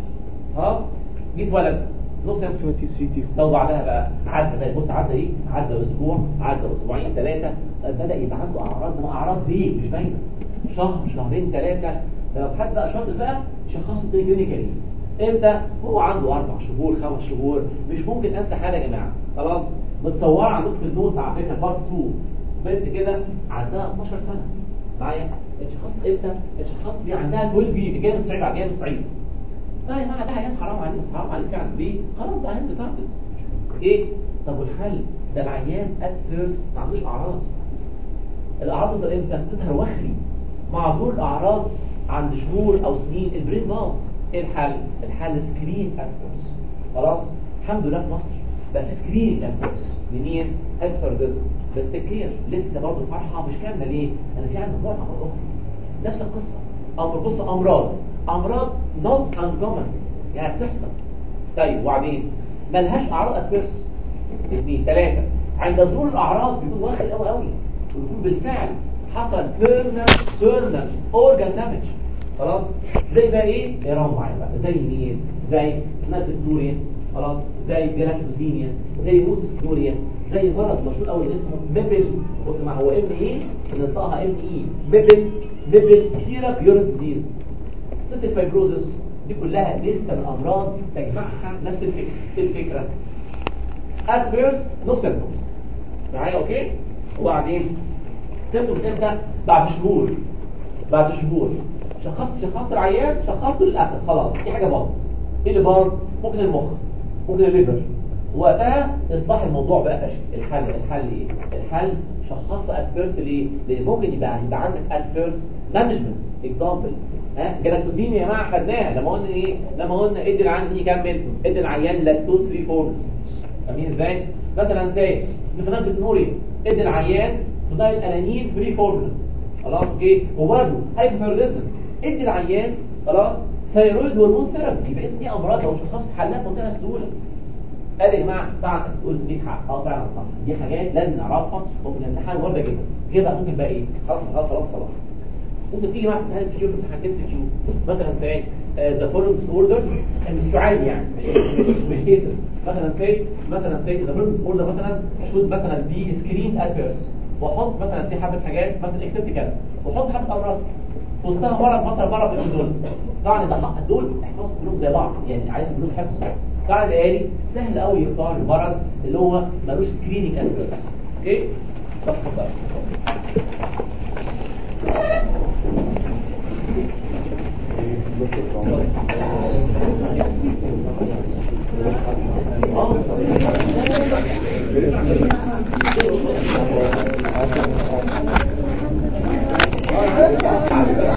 ها جيت ولد نص لو بعدها بقى عدى بقى بص عدى ايه عدى اسبوع عدى اسبوعين ثلاثه بدا يبقى عنده اعراض ما اعراض ليه مش باينه شهر شهرين ثلاثه ده لو حد بقى شاطر بقى شخصه كلينيكالي امتى هو عنده اربع شهور خمس شهور مش ممكن انسى حاجه يا جماعه خلاص متصوره عندكم في النوت على فكره بارت 2 بنت كده عندها 12 سنه معايا اتشخصت امتى اتشخصت دي عندها 12 بي جايه من الصعيد جايه من الصعيد لا يا جماعه ده عيان حرام عليك حرام عليك فعلا ليه خلاص ده عيان بتاعتك ايه طب والحل ده العيان ات ما عندوش اعراض الاعراض تظهر امتى تظهر وخري مع ظهور الاعراض عند شهور او سنين البرين باظ ايه الحل الحل سكرين اكترز خلاص الحمد لله في مصر بقى في سكرين اكترز لمين اكتردزم بس تكير لسه برضه الفرحه مش كامله ليه انا في عندي مجموعه امراض اخرى نفس القصه امر بص امراض امراض نوت انكومن يعني بتحصل طيب وبعدين ملهاش اعراض ادفيرس اثنين ثلاثه عند ظهور الاعراض بيكون واخد قوي قوي ويكون بالفعل حصل بيرنر بيرنر اورجان دامج خلاص زي بقى ايه اقراوا معايا بقى زي مين زي ناتسوريا خلاص زي جلاكتوزينيا زي موسسكوريا زي مرض مشهور قوي اسمه ميبل بص ما هو ام ايه ننطقها ام اي ميبل ميبل سيرب يورين ديزيز سيستيك فايبروزس دي كلها لسه من الامراض تجمعها نفس الفكره الفكره at first no symptoms معايا اوكي وبعدين symptoms امتى بعد شهور بعد شهور شخصت شخصت العيان شخصت للاسف خلاص دي حاجه باظت ايه اللي باظ ممكن المخ ممكن الليفر وقتها اصبح الموضوع بقى فشل الحل الحل ايه الحل شخصت at first ليه لان ممكن يبقى يبقى عندك at first management example ها جلاكتوزين يا جماعه خدناها لما قلنا ايه لما قلنا ادي العيان يكمل ادي العيان لاكتوز فري فورم فاهمين ازاي مثلا زي مثلا بتنوري ادي العيان فضايل الانين فري فورم خلاص اوكي وبرده هايبوثايروديزم ادي العيان خلاص ثيرويد هرمون ثيرابي يبقى دي امراض لو شخصت حلها بمنتهى السهوله ادي يا جماعه بعد تقول ليك حق اه فعلا صح دي حاجات لازم نعرفها ممكن الامتحان وارده جدا كده ممكن بقى ايه خلاص خلاص خلاص خلاص ممكن تيجي مع امتحان سكيو في امتحان ام كيو مثلا زي ذا فورم اوردر مش عادي يعني مش كيسز مثلا زي مثلا زي ذا فورم اوردر مثلا شوت مثلا دي سكرين ادفيرس واحط مثلا في حبه حاجات مثلا اكتبت كده واحط حبه امراض وسطها مرض مثلا مرض من دول طبعا ده دول احفظ كلهم زي بعض يعني عايز كلهم حفظ طبعا الآلي سهل قوي يختار المرض اللي هو ملوش سكريننج ادفيرس اوكي طب اتفضل اه